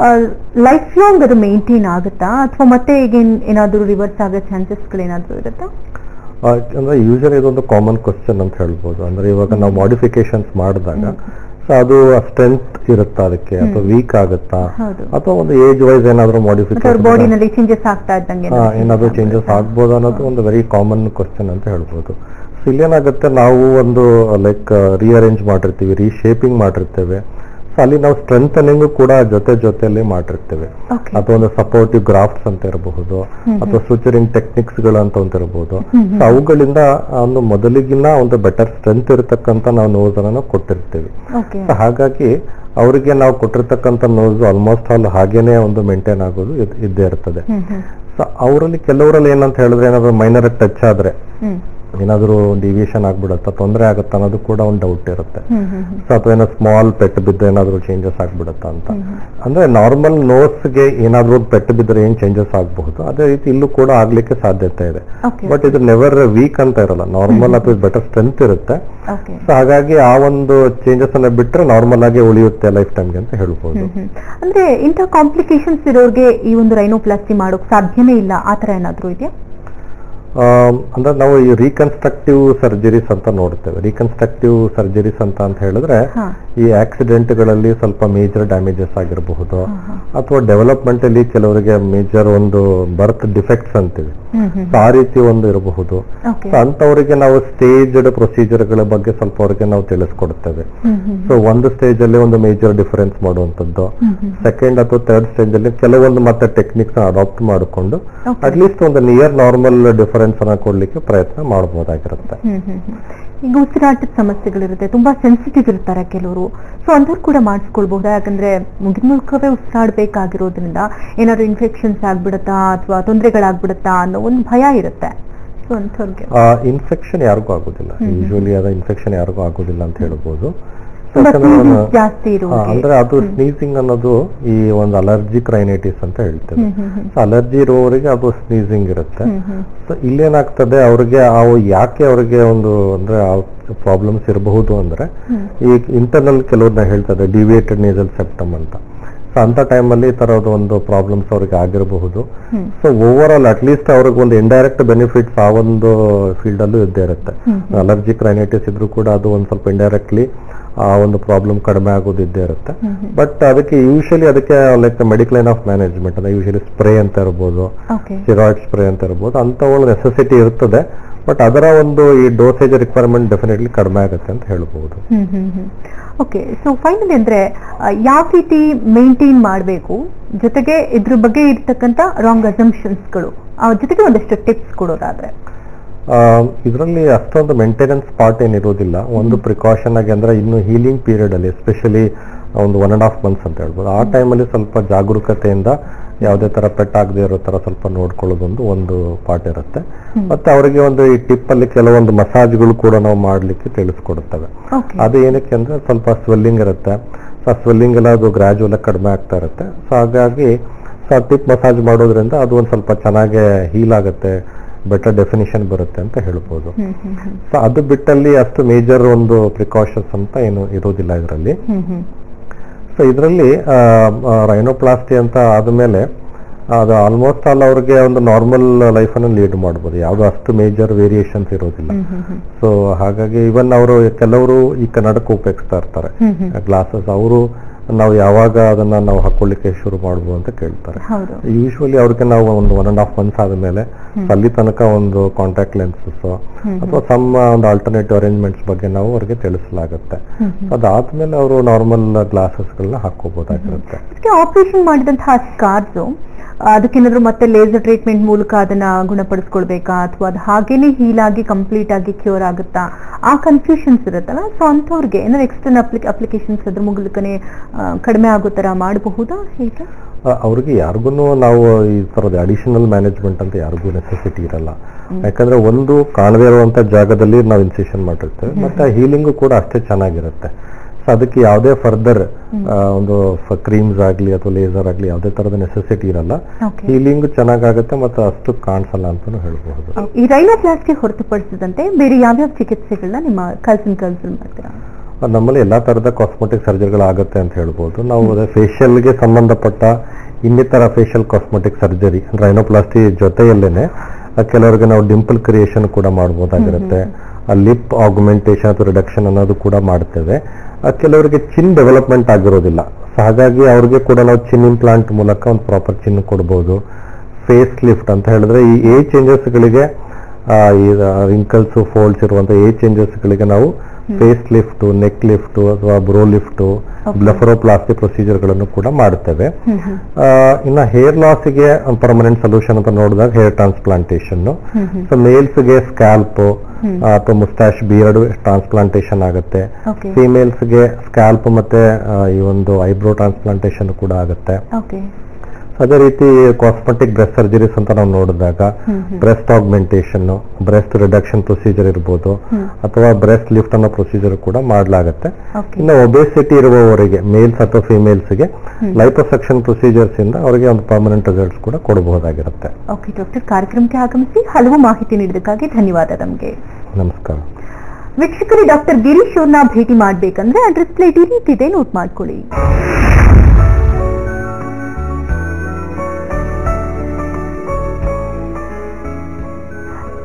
ಲೈಫ್ ಲಾಂಗ್ ಅದು ಮೇಂಟೈನ್ ಆಗುತ್ತಾ ಅಥವಾ ಮತ್ತೆ ಈಗ ಏನ್- ಏನಾದ್ರೂ ರಿವರ್ಸ್ ಆಗೋ ಚಾನ್ಸಸ್ಗಳು ಏನಾದ್ರೂ ಇರುತ್ತಾ ಆ, ಅಂದ್ರೆ ಯೂಶಲಿ ಇದೊಂದು ಕಾಮನ್ ಕ್ವಶನ್ ಅಂತ ಹೇಳ್ಬೋದು ಅಂದ್ರೆ ಇವಾಗ ನಾವು ಮಾಡಿಫಿಕೇಶನ್ಸ್ ಮಾಡಿದಾಗ ಸೊ ಅದು ಸ್ಟ್ರೆಂತ್ ಇರುತ್ತಾ ಅದಕ್ಕೆ ಅಥವಾ ವೀಕ್ ಆಗುತ್ತಾ ಹೌದು ಅಥವಾ ಒಂದು ಏಜ್ ವೈಸ್ ಏನಾದ್ರು ಮತ್ತೆ ಅವ್ರ ಮಾಡಿಫಿಕೇಶನ್ ಬಾಡಿನಲ್ಲಿ ಚೇಂಜಸ್ ಆಗ್ತಾ ಇದ್ದಂಗೆ ಏನಾದ್ರು ಚೇಂಜಸ್ ಆಗ್ಬೋದು ಅನ್ನೋದು ಒಂದು ವೆರಿ ಕಾಮನ್ ಕ್ವಶನ್ ಅಂತ ಹೇಳ್ಬೋದು ಸೊ ಇಲ್ಲೇನಾಗುತ್ತೆ ನಾವು ಒಂದು ಲೈಕ್ ರಿಅರೇಂಜ್ ಮಾಡಿರ್ತೀವಿ ರೀಶೇಪಿಂಗ್ ಮಾಡಿರ್ತೇವೆ ಸೊ ಅಲ್ಲಿ ನಾವು ಸ್ಟ್ರೆಂಥನಿಂಗು ಕೂಡ ಜೊತೆ ಜೊತೆಯಲ್ಲಿ ಮಾಡಿರ್ತೇವೆ ಓಕೆ ಅಥವಾ ಒಂದು ಸಪೋರ್ಟಿವ್ ಗ್ರಾಫ್ಟ್ಸ್ ಅಂತ ಇರಬಹುದು ಅಥವಾ ಸೂಚರಿಂಗ್ ಟೆಕ್ನಿಕ್ಸ್ ಗಳು ಅಂತ ಒಂದು ಇರಬಹುದು ಸೊ ಅವುಗಳಿಂದ ಒಂದು ಮೊದಲಿಗಿನ ಒಂದು ಬೆಟರ್ ಸ್ಟ್ರೆಂತ್ ಇರತಕ್ಕಂತ ನಾವು ನೋಸ್ ಅನ್ನ ನಾವು ಕೊಟ್ಟಿರ್ತೀವಿ ಓಕೆ ಸೊ ಹಾಗಾಗಿ ಅವರಿಗೆ ನಾವು ಕೊಟ್ಟಿರ್ತಕ್ಕಂಥ ನೋಸ್ ಆಲ್ಮೋಸ್ಟ್ ಆಲ್ ಹಾಗೇನೆ ಒಂದು ಮೇಂಟೈನ್ ಆಗೋದು ಇದ್- ಇದ್ದೇ ಇರ್ತದೆ ಹ್ಮ್ ಹ್ಮ್ ಸೊ ಅವರಲ್ಲಿ ಕೆಲವರಲ್ಲಿ ಏನಂತ ಹೇಳಿದ್ರೆ ಏನಾದ್ರು ಮೈನರ್ ಟಚ್ ಆದ್ರೆ ಹ್ಮ್ ಏನಾದ್ರು ಡಿವಿಯೇಷನ್ ಆಗ್ಬಿಡುತ್ತಾ ತೊಂದರೆ ಆಗುತ್ತಾ ಅನ್ನೋದು ಕೂಡ ಒಂದು ಡೌಟ್ ಇರುತ್ತೆ ಹ್ಮ್ ಹ್ಮ್ ಹ್ಮ್ ಸೊ ಅಥವಾ ಏನೋ ಸ್ಮಾಲ್ ಪೆಟ್ಟು ಬಿದ್ದು ಏನಾದ್ರು ಚೇಂಜಸ್ ಆಗ್ಬಿಡುತ್ತಾ ಅಂತ ಅಂದ್ರೆ ನಾರ್ಮಲ್ ನೋಸ್ಗೆ ಏನಾದ್ರು ಒಂದು ಪೆಟ್ಟು ಬಿದ್ದರೆ ಏನ್ ಚೇಂಜಸ್ ಆಗಬಹುದು ಅದೇ ರೀತಿ ಇಲ್ಲೂ ಕೂಡ ಆಗ್ಲಿಕ್ಕೆ ಸಾಧ್ಯತೆ ಇದೆ ಓಕೆ ಬಟ್ ಇದು ನೆವರ್ ವೀಕ್ ಅಂತ ಇರಲ್ಲ ನಾರ್ಮಲ್ ಅಥವಾ ಬೆಟರ್ ಸ್ಟ್ರೆಂತ್ ಇರುತ್ತೆ ಓಕೆ ಸೊ ಹಾಗಾಗಿ ಆ ಒಂದು ಚೇಂಜಸ್ ಅನ್ನ ಬಿಟ್ರೆ ನಾರ್ಮಲ್ ಆಗಿ ಉಳಿಯುತ್ತೆ ಲೈಫ್ ಟೈಮ್ಗೆ ಅಂತ ಹೇಳ್ಬೋದು ಹ್ಮ್ ಹ್ಮ್. ಅಂದ್ರೆ ಇಂಥ ಕಾಂಪ್ಲಿಕೇಶನ್ಸ್ ಇರೋರ್ಗೆ ಈ ಒಂದು ರೈನೋಪ್ಲಾಸ್ಟಿ ಮಾಡೋಕ್ ಸಾಧ್ಯನೇ ಇಲ್ಲ ಆ ತರ ಏನಾದ್ರೂ ಇದೆಯಾ ಆಮ್, ಅಂದ್ರೆ ನಾವು ಈ ರೀಕನ್ಸ್ಟ್ರಕ್ಟಿವ್ ಸರ್ಜರೀಸ್ ಅಂತ ನೋಡ್ತೇವೆ ರೀಕನ್ಸ್ಟ್ರಕ್ಟಿವ್ ಸರ್ಜರೀಸ್ ಅಂತ ಅಂತ ಹೇಳಿದ್ರೆ ಹಾ ಈ ಆಕ್ಸಿಡೆಂಟ್ಗಳಲ್ಲಿ ಸ್ವಲ್ಪ ಮೇಜರ್ ಡ್ಯಾಮೇಜಸ್ ಆಗಿರಬಹುದು ಅಥವಾ ಡೆವಲಪ್ಮೆಂಟ್ ಅಲ್ಲಿ ಕೆಲವರಿಗೆ ಮೇಜರ್ ಒಂದು ಬರ್ತ್ ಡಿಫೆಕ್ಟ್ಸ್ ಅಂತೀವಿ ಹ್ಮ್ ಹ್ಮ್ So, ಆ ರೀತಿ ಒಂದು ಇರಬಹುದು ಓಕೆ So, ಅಂಥವರಿಗೆ ನಾವು ಸ್ಟೇಜ್ಡ್ ಪ್ರೊಸೀಜರ್ಗಳ ಬಗ್ಗೆ ಸ್ವಲ್ಪ ಅವರಿಗೆ ನಾವು ತಿಳಿಸ್ಕೊಡ್ತೇವೆ ಹ್ಮ್ ಹ್ಮ್ ಸೊ ಒಂದು ಸ್ಟೇಜ್ ಅಲ್ಲಿ ಒಂದು ಮೇಜರ್ ಡಿಫರೆನ್ಸ್ ಮಾಡುವಂತದ್ದು ಹ್ಮ್ ಹ್ಮ್ ಸೆಕೆಂಡ್ ಅಥವಾ ಥರ್ಡ್ ಸ್ಟೇಜ್ ಅಲ್ಲಿ ಕೆಲವೊಂದು ಮತ್ತೆ ಟೆಕ್ನಿಕ್ಸ್ ಅಡಾಪ್ಟ್ ಮಾಡಿಕೊಂಡು Okay. ಅಟ್ಲೀಸ್ಟ್ ಒಂದು ನಿಯರ್ ನಾರ್ಮಲ್ ಡಿಫರೆನ್ಸ್ ಅನ್ನ ಕೊಡ್ಲಿಕ್ಕೆ ಪ್ರಯತ್ನ ಮಾಡಬಹುದಾಗಿರುತ್ತೆ ಹ್ಮ್ ಹ್ಮ್ ಹ್ಮ್. ಈಗ ಉಸಿರಾಟದ ಸಮಸ್ಯೆಗಳಿರುತ್ತೆ ತುಂಬಾ ಸೆನ್ಸಿಟಿವ್ ಇರ್ತಾರೆ ಕೆಲವರು ಸೊ ಅಂಥವ್ರು ಕೂಡ ಮಾಡಿಸ್ಕೊಳ್ಬಹುದಾ ಯಾಕಂದ್ರೆ ಮುಗಿದ ಮೂಲಕವೇ ಉಸಿರಾಡಬೇಕಾಗಿರೋದ್ರಿಂದ ಏನಾದ್ರು ಇನ್ಫೆಕ್ಷನ್ಸ್ ಆಗ್ಬಿಡುತ್ತಾ ಅಥವಾ ತೊಂದರೆಗಳಾಗ್ಬಿಡುತ್ತಾ ಅನ್ನೋ ಒಂದು ಭಯ ಇರುತ್ತೆ ಸೊ ಅಂಥವ್ರಿಗೆ ಇನ್ಫೆಕ್ಷನ್ ಯಾರಿಗೂ ಆಗೋದಿಲ್ಲ ಯೂಶುವಲಿ ಅದ ಇನ್ಫೆಕ್ಷನ್ ಯಾರಿಗೂ ಆಗೋದಿಲ್ಲ ಅಂತ ಹೇಳ್ಬೋದು So, ತುಂಬಾ ಯಾಕಂದ್ರೆ sneezing ಅವನು- ಜಾಸ್ತಿ ಆ, ಇರೋರಿಗೆ ಅಂದ್ರೆ ಅದು ಸ್ನೀಸಿಂಗ್ ಅನ್ನೋದು ಈ ಒಂದು ಅಲರ್ಜಿಕ್ ರೈನೈಟಿಸ್ ಅಂತ ಹೇಳ್ತೇವೆ ಹ್ಮ್ ಹ್ಮ್ ಹ್ಮ್ ಸೊ ಅಲರ್ಜಿ ಇರುವವರಿಗೆ ಅದು ಸ್ನೀಸಿಂಗ್ ಇರುತ್ತೆ ಹ್ಮ್ ಹ್ಮ್ ಸೊ ಇಲ್ಲೇನಾಗ್ತದೆ ಅವ್ರಿಗೆ ಅವು ಯಾಕೆ ಅವ್ರಿಗೆ ಒಂದು ಅಂದ್ರೆ ಪ್ರಾಬ್ಲಮ್ಸ್ ಇರಬಹುದು ಅಂದ್ರೆ ಹ್ಮ್. ಈ ಇಂಟರ್ನಲ್ ಕೆಲವ್ರನ್ನ ಹೇಳ್ತದೆ ಡಿವಿಯೇಟೆಡ್ ನೇಸಲ್ ಸೆಪ್ಟಮ್ ಅಂತ ಸೊ ಅಂತ ಟೈಮಲ್ಲಿ ಈ ತರದ ಒಂದು ಪ್ರಾಬ್ಲಮ್ಸ್ ಅವ್ರಿಗೆ ಆಗಿರಬಹುದು hmm. So overall at least ಅವ್ರಿಗೆ ಒಂದು ಇಂಡೈರೆಕ್ಟ್ ಬೆನಿಫಿಟ್ಸ್ ಆ ಒಂದು ಫೀಲ್ಡ್ ಅಲ್ಲೂ ಇದ್ದೇ ಇರುತ್ತೆ ಹ್ಮ್. ಅಲರ್ಜಿಕ್ ರೈನೈಟಿಸ್ ಇದ್ರೂ ಕೂಡ ಅದು ಒಂದು ಸ್ವಲ್ಪ ಇಂಡೈರೆಕ್ಟ್ಲಿ ಆ ಒಂದು ಪ್ರಾಬ್ಲಮ್ ಕಡಿಮೆ ಆಗೋದು ಇದ್ದೇ ಇರುತ್ತೆ ಹ್ಮ್ ಹ್ಮ್ ಬಟ್ ಅದಕ್ಕೆ ಯೂಶಲಿ ಅದಕ್ಕೆ ಲೈಕ್ ಮೆಡಿಕಲ್ ಆಫ್ ಮ್ಯಾನೇಜ್ಮೆಂಟ್ ಅಂದ್ರೆ ಯೂಶಲಿ ಸ್ಪ್ರೇ ಅಂತ ಇರ್ಬೋದು ಓಕೆ ಸ್ಟಿರಾಯ್ಡ್ ಸ್ಪ್ರೇ ಅಂತ ಇರ್ಬೋದು ಅಂತ ಒಂದು ನೆಸೆಸಿಟಿ ಇರ್ತದೆ ಬಟ್ ಅದರ ಒಂದು ಈ ಡೋಸೇಜ್ ರಿಕ್ವೈರ್ಮೆಂಟ್ ಡೆಫಿನೆಟ್ಲಿ ಕಡಿಮೆ ಆಗುತ್ತೆ ಅಂತ ಹೇಳ್ಬೋದು hmm hmm hmm okay so finally ಅಂದ್ರೆ ಆ, ಯಾವ ರೀತಿ ಮೇಂಟೈನ್ ಮಾಡಬೇಕು ಜೊತೆಗೆ ಇದ್ರ ಬಗ್ಗೆ ಇರ್ತಕ್ಕಂಥ ರಾಂಗ್ ಅಸಂಪ್ಷನ್ಸ್ಗಳು ಜೊತೆಗೆ ಒಂದಷ್ಟು ಟಿಪ್ಸ್ ಕೊಡೋದಾದ್ರೆ ಇದರಲ್ಲಿ ಅಷ್ಟೊಂದು ಮೇಂಟೆನೆನ್ಸ್ ಪಾರ್ಟ್ ಏನಿರೋದಿಲ್ಲ ಒಂದು ಪ್ರಿಕಾಷನ್ ಆಗಿ ಅಂದ್ರೆ ಇನ್ನು ಹೀಲಿಂಗ್ ಪೀರಿಯಡ್ ಅಲ್ಲಿ ಎಸ್ಪೆಷಲಿ ಒಂದು ಒನ್ ಅಂಡ್ ಹಾಫ್ ಮಂತ್ಸ್ ಅಂತ ಹೇಳ್ಬೋದು ಆ ಟೈಮಲ್ಲಿ ಸ್ವಲ್ಪ ಜಾಗರೂಕತೆಯಿಂದ ಯಾವುದೇ ತರ ಪೆಟ್ಟಾಗದೇ ಇರೋ ತರ ಸ್ವಲ್ಪ ನೋಡ್ಕೊಳ್ಳೋದೊಂದು ಒಂದು ಪಾರ್ಟ್ ಇರುತ್ತೆ ಮತ್ತೆ ಅವರಿಗೆ ಒಂದು ಈ ಟಿಪ್ ಅಲ್ಲಿ ಕೆಲವೊಂದು ಮಸಾಜ್ಗಳು ಕೂಡ ನಾವು ಮಾಡ್ಲಿಕ್ಕೆ ತಿಳಿಸ್ಕೊಡುತ್ತವೆ ಓಕೆ ಅದು ಏನಕ್ಕೆ ಅಂದ್ರೆ ಸ್ವಲ್ಪ ಸ್ವೆಲ್ಲಿಂಗ್ ಇರುತ್ತೆ ಸೊ ಸ್ವೆಲ್ಲಿಂಗ್ ಎಲ್ಲ ಅದು ಗ್ರಾಜುವಲ್ ಕಡಿಮೆ ಆಗ್ತಾ ಇರುತ್ತೆ ಸೊ ಹಾಗಾಗಿ ಸೊ ಟಿಪ್ ಮಸಾಜ್ ಮಾಡೋದ್ರಿಂದ ಅದು ಒಂದು ಸ್ವಲ್ಪ ಚೆನ್ನಾಗಿ ಹೀಲ್ ಆಗುತ್ತೆ ಬೆಟರ್ ಡೆಫಿನಿಷನ್ ಬರುತ್ತೆ ಅಂತ ಹೇಳ್ಬೋದು ಹ್ಮ್ ಹ್ಮ್ ಹ್ಮ್ ಸೊ ಅದು ಬಿಟ್ಟಲ್ಲಿ ಅಷ್ಟು ಮೇಜರ್ ಒಂದು ಪ್ರಿಕಾಷನ್ಸ್ ಅಂತ ಏನು ಇರೋದಿಲ್ಲ ಇದರಲ್ಲಿ ಹ್ಮ್ ಹ್ಮ್ ಸೊ ಇದರಲ್ಲಿ ರೈನೋಪ್ಲಾಸ್ಟಿ ಅಂತ ಆದಮೇಲೆ ಅದು ಆಲ್ಮೋಸ್ಟ್ ಆಲ್ ಅವ್ರಿಗೆ ಒಂದು ನಾರ್ಮಲ್ ಲೈಫನ್ನು ಲೀಡ್ ಮಾಡ್ಬೋದು ಯಾವುದು ಅಷ್ಟು ಮೇಜರ್ ವೇರಿಯೇಷನ್ಸ್ ಇರೋದಿಲ್ಲ ಹ್ಮ್ ಹ್ಮ್ ಹ್ಮ್ ಸೊ ಹಾಗಾಗಿ ಇವನ್ ಅವರು ಕೆಲವರು ಈ ಕನ್ನಡಕ್ಕೆ ಉಪಯೋಗಿಸ್ತಾ ಇರ್ತಾರೆ ಹ್ಮ್ ಹ್ಮ್ ಗ್ಲಾಸಸ್ ಅವರು ನಾವು ಯಾವಾಗ ಅದನ್ನ ನಾವು ಹಾಕೊಳ್ಳಿಕ್ಕೆ ಶುರು ಮಾಡ್ಬೋದು ಅಂತ ಕೇಳ್ತಾರೆ ಹೌದು ಯೂಶುವಲಿ ಅವ್ರಿಗೆ ನಾವು ಒಂದು ಒನ್ ಅಂಡ್ ಹಾಫ್ ಮಂತ್ಸ್ ಆದಮೇಲೆ ಅಲ್ಲಿ ತನಕ ಒಂದು ಕಾಂಟ್ಯಾಕ್ಟ್ ಲೆನ್ಸಸ್ ಅಥವಾ ಸಮ್ ಒಂದು ಆಲ್ಟರ್ನೇಟಿವ್ ಅರೇಂಜ್ಮೆಂಟ್ಸ್ ಬಗ್ಗೆ ನಾವು ಅವ್ರಿಗೆ ತಿಳಿಸಲಾಗುತ್ತೆ ಹ್ಮ್ So ಅದಾದ್ಮೇಲೆ ಅವರು ನಾರ್ಮಲ್ ಗ್ಲಾಸಸ್ಗಳನ್ನ ಹಾಕೋಬಹುದಾಗಿರುತ್ತೆ ಅದಕ್ಕೆ ಆಪರೇಷನ್ ಮಾಡಿದಂತಹ ಸ್ಕಾರ್ಸ್ ಅದಕ್ಕೇನಾದ್ರು ಮತ್ತೆ ಲೇಸರ್ ಟ್ರೀಟ್ಮೆಂಟ್ ಮೂಲಕ ಅದನ್ನ ಗುಣಪಡಿಸ್ಕೊಳ್ಬೇಕಾ ಅಥವಾ ಅದು ಹಾಗೇನೆ ಹೀಲ್ ಆಗಿ ಕಂಪ್ಲೀಟ್ ಆಗಿ ಕ್ಯೂರ್ ಆಗುತ್ತಾ ಆ ಕನ್ಫ್ಯೂಷನ್ಸ್ ಇರುತ್ತಲ್ಲ ಸೊ ಅಂಥವ್ರಿಗೆ ಏನಾದ್ರು ಎಕ್ಸ್ಟರ್ನ್ ಅಪ್ಲಿಕ್ ಅಪ್ಲಿಕೇಶನ್ಸ್ ಅದ್ರ ಮೂಲಕನೇ ಆ, ಕಡಿಮೆ ಆಗೋ ತರ ಮಾಡಬಹುದಾ ಹೇಗೆ ಆ, ಅವ್ರಿಗೆ ಯಾರಿಗೂ ನಾವು ಈ ತರದ ಅಡಿಷನಲ್ ಮ್ಯಾನೇಜ್ಮೆಂಟ್ ಅಂತ ಯಾರಿಗೂ ನೆಸೆಸಿಟಿ ಇರಲ್ಲ ಯಾಕಂದ್ರೆ ಒಂದು ಕಾಣದೇ ಇರುವಂತ ಜಾಗದಲ್ಲಿ ನಾವು ಇನ್ಸಿಷನ್ ಮಾಡಿರ್ತೇವೆ ಮತ್ತೆ ಹೀಲಿಂಗು ಕೂಡ ಅಷ್ಟೇ ಚೆನ್ನಾಗಿರುತ್ತೆ ಸೊ ಅದಕ್ಕೆ ಯಾವುದೇ ಫರ್ದರ್ ಒಂದು ಕ್ರೀಮ್ಸ್ ಆಗ್ಲಿ ಅಥವಾ ಲೇಸರ್ ಆಗ್ಲಿ ಯಾವುದೇ ತರದ ನೆಸೆಸಿಟಿ ಇರಲ್ಲ ಓಕೆ ಹೀಲಿಂಗ್ ಚೆನ್ನಾಗಾಗುತ್ತೆ ಮತ್ತೆ ಅಷ್ಟು ಕಾಣಿಸಲ್ಲ ಅಂತಾನು ಹೇಳ್ಬಹುದು ಈ ರೈನೋಪ್ಲಾಸ್ಟಿ ಹೊರತುಪಡಿಸಿದಂತೆ ಬೇರೆ ಯಾವ್ಯಾವ ಚಿಕಿತ್ಸೆಗಳನ್ನ ನಿಮ್ಮ ಕಲ್ಸನ್ ಕಲ್ಸಲ್ ಮಾಡ್ತೀರಾ ಅದ್ ನಮ್ಮಲ್ಲಿ ಎಲ್ಲಾ ತರದ ಕಾಸ್ಮೆಟಿಕ್ ಸರ್ಜರಿಗಳಾಗುತ್ತೆ ಅಂತ ಹೇಳ್ಬೋದು ನಾವು ಫೇಶಿಯಲ್ಗೆ ಸಂಬಂಧಪಟ್ಟ ಇನ್ನಿತರ ಫೇಶಿಯಲ್ ಕಾಸ್ಮೆಟಿಕ್ ಸರ್ಜರಿ ರೈನೋಪ್ಲಾಸ್ಟಿ ಜೊತೆಯಲ್ಲೇನೆ ಆ, ಕೆಲವರಿಗೆ ನಾವು ಡಿಂಪಲ್ ಕ್ರಿಯೇಷನ್ ಕೂಡ ಮಾಡ್ಬೋದಾಗಿರುತ್ತೆ ಲಿಪ್ ಆಗ್ಮೆಂಟೇಷನ್ ಅಥವಾ ರಿಡಕ್ಷನ್ ಅನ್ನೋದು ಕೂಡ ಮಾಡ್ತೇವೆ ಆ, ಕೆಲವರಿಗೆ ಚಿನ್ ಡೆವಲಪ್ಮೆಂಟ್ ಆಗಿರೋದಿಲ್ಲ ಸೊ ಹಾಗಾಗಿ ಅವ್ರಿಗೆ ಕೂಡ ನಾವು ಚಿನ್ ಇಂಪ್ಲಾಂಟ್ ಮೂಲಕ ಒಂದು ಪ್ರಾಪರ್ ಚಿನ್ ಕೊಡ್ಬೋದು ಫೇಸ್ ಲಿಫ್ಟ್ ಅಂತ ಹೇಳಿದ್ರೆ ಈ ಏಜ್ ಚೇಂಜಸ್ಗಳಿಗೆ ಈ ರಿಂಕಲ್ಸ್ ಫೋಲ್ಡ್ಸ್ ಇರುವಂತ ಏಜ್ ಚೇಂಜಸ್ಗಳಿಗೆ ನಾವು ಫೇಸ್ ಲಿಫ್ಟ್ ನೆಕ್ ಲಿಫ್ಟ್ ಅಥವಾ ಬ್ರೋ ಲಿಫ್ಟ್ ಬ್ಲೆಫರೋಪ್ಲಾಸ್ಟಿ ಪ್ರೊಸೀಜರ್ಗಳನ್ನು ಕೂಡ ಮಾಡ್ತೇವೆ ಹ್ಮ್ ಹ್ಮ್ ಆ, ಇನ್ನ ಹೇರ್ ಲಾಸ್ಗೆ ಪರ್ಮನೆಂಟ್ ಸೊಲ್ಯೂಷನ್ ಅಂತ ನೋಡಿದಾಗ hair transplantation hmm hmm so ಮೇಲ್ಸ್ಗೆ ಸ್ಕ್ಯಾಲ್ಪ್ ಅಥವಾ ಮುಸ್ಟಾಶ್ ಬಿಯರ್ಡ್ ಟ್ರಾನ್ಸ್ಪ್ಲಾಂಟೇಶನ್ ಆಗುತ್ತೆ ಓಕೆ ಫಿಮೇಲ್ಸ್ಗೆ ಸ್ಕ್ಯಾಲ್ಪ್ ಮತ್ತೆ ಆ, ಈ ಒಂದು ಐಬ್ರೋ ಟ್ರಾನ್ಸ್ಪ್ಲಾಂಟೇಶನ್ ಕೂಡ ಆಗುತ್ತೆ ಓಕೆ ಅದೇ ರೀತಿ ಕಾಸ್ಮೆಟಿಕ್ ಬ್ರೆಸ್ಟ್ ಸರ್ಜರೀಸ್ ಅಂತ ನಾವು ನೋಡಿದಾಗ hmm hmm breast augmentation breast reduction procedure ಇರ್ಬೋದು ಹ್ಮ್. ಅಥವಾ ಬ್ರೆಸ್ಟ್ ಲಿಫ್ಟ್ ಅನ್ನೋ ಪ್ರೊಸೀಜರ್ ಕೂಡ ಮಾಡಲಾಗುತ್ತೆ ಓಕೆ ಇನ್ನು ಒಬೆಸಿಟಿ ಇರುವವರಿಗೆ ಮೇಲ್ಸ್ ಅಥವಾ ಫಿಮೇಲ್ಸ್ಗೆ ಲೈಪೋಸೆಕ್ಷನ್ ಪ್ರೊಸೀಜರ್ಸ್ ಇಂದ ಅವರಿಗೆ ಒಂದು ಪರ್ಮನೆಂಟ್ ರಿಸಲ್ಟ್ಸ್ ಕೂಡ ಕೊಡಬಹುದಾಗಿರುತ್ತೆ ಓಕೆ ಡಾಕ್ಟರ್ ಕಾರ್ಯಕ್ರಮಕ್ಕೆ ಆಗಮಿಸಿ ಹಲವು ಮಾಹಿತಿ ನೀಡಿದ್ದಕ್ಕಾಗಿ ಧನ್ಯವಾದ ತಮಗೆ ನಮಸ್ಕಾರ ವೀಕ್ಷಕರು ಡಾಕ್ಟರ್ ಗಿರೀಶ್ ಅವ್ರನ್ನ ಭೇಟಿ ಮಾಡ್ಬೇಕಂದ್ರೆ ಅಡ್ರೆಸ್ ಪ್ಲೇಟ್ ಈ ರೀತಿ ಇದೆ ನೋಟ್ ಮಾಡ್ಕೊಳ್ಳಿ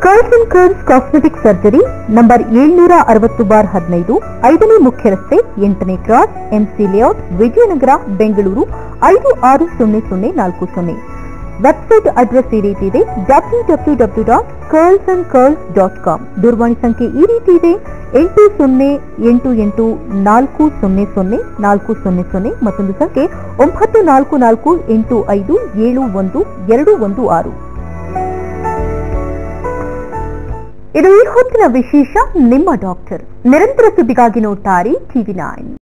Curls and Curls cosmetic surgery number ಏಳ್ನೂರ ಅರವತ್ತು ಬಾರ್ ಹದಿನೈದು ಐದನೇ ಮುಖ್ಯ ರಸ್ತೆ ಎಂಟನೇ cross MC layout Vijayanagar Bengaluru ಐದು ಆರು ಸೊನ್ನೆ ಸೊನ್ನೆ ನಾಲ್ಕು ಸೊನ್ನೆ ವೆಬ್ಸೈಟ್ ಅಡ್ರೆಸ್ ಈ ರೀತಿ ಇದೆ W W W dot Curls and Curls dot com ದೂರವಾಣಿ ಸಂಖ್ಯೆ ಈ ರೀತಿ ಇದೆ ಎಂಟು ಸೊನ್ನೆ ಎಂಟು ಎಂಟು ನಾಲ್ಕು ಸೊನ್ನೆ ಸೊನ್ನೆ ನಾಲ್ಕು ಸೊನ್ನೆ ಸೊನ್ನೆ ಮತ್ತೊಂದು ಸಂಖ್ಯೆ ಒಂಬತ್ತು ನಾಲ್ಕು ನಾಲ್ಕು ಎಂಟು ಐದು ಏಳು ಒಂದು ಎರಡು ಒಂದು ಆರು ಇದು ಈ ಹೊತ್ತಿನ ವಿಶೇಷ ನಿಮ್ಮ ಡಾಕ್ಟರ್ ನಿರಂತರ ಸುದ್ದಿಗಾಗಿ ನೋಡ್ತಾರೆ ಟಿವಿ ನೈನ್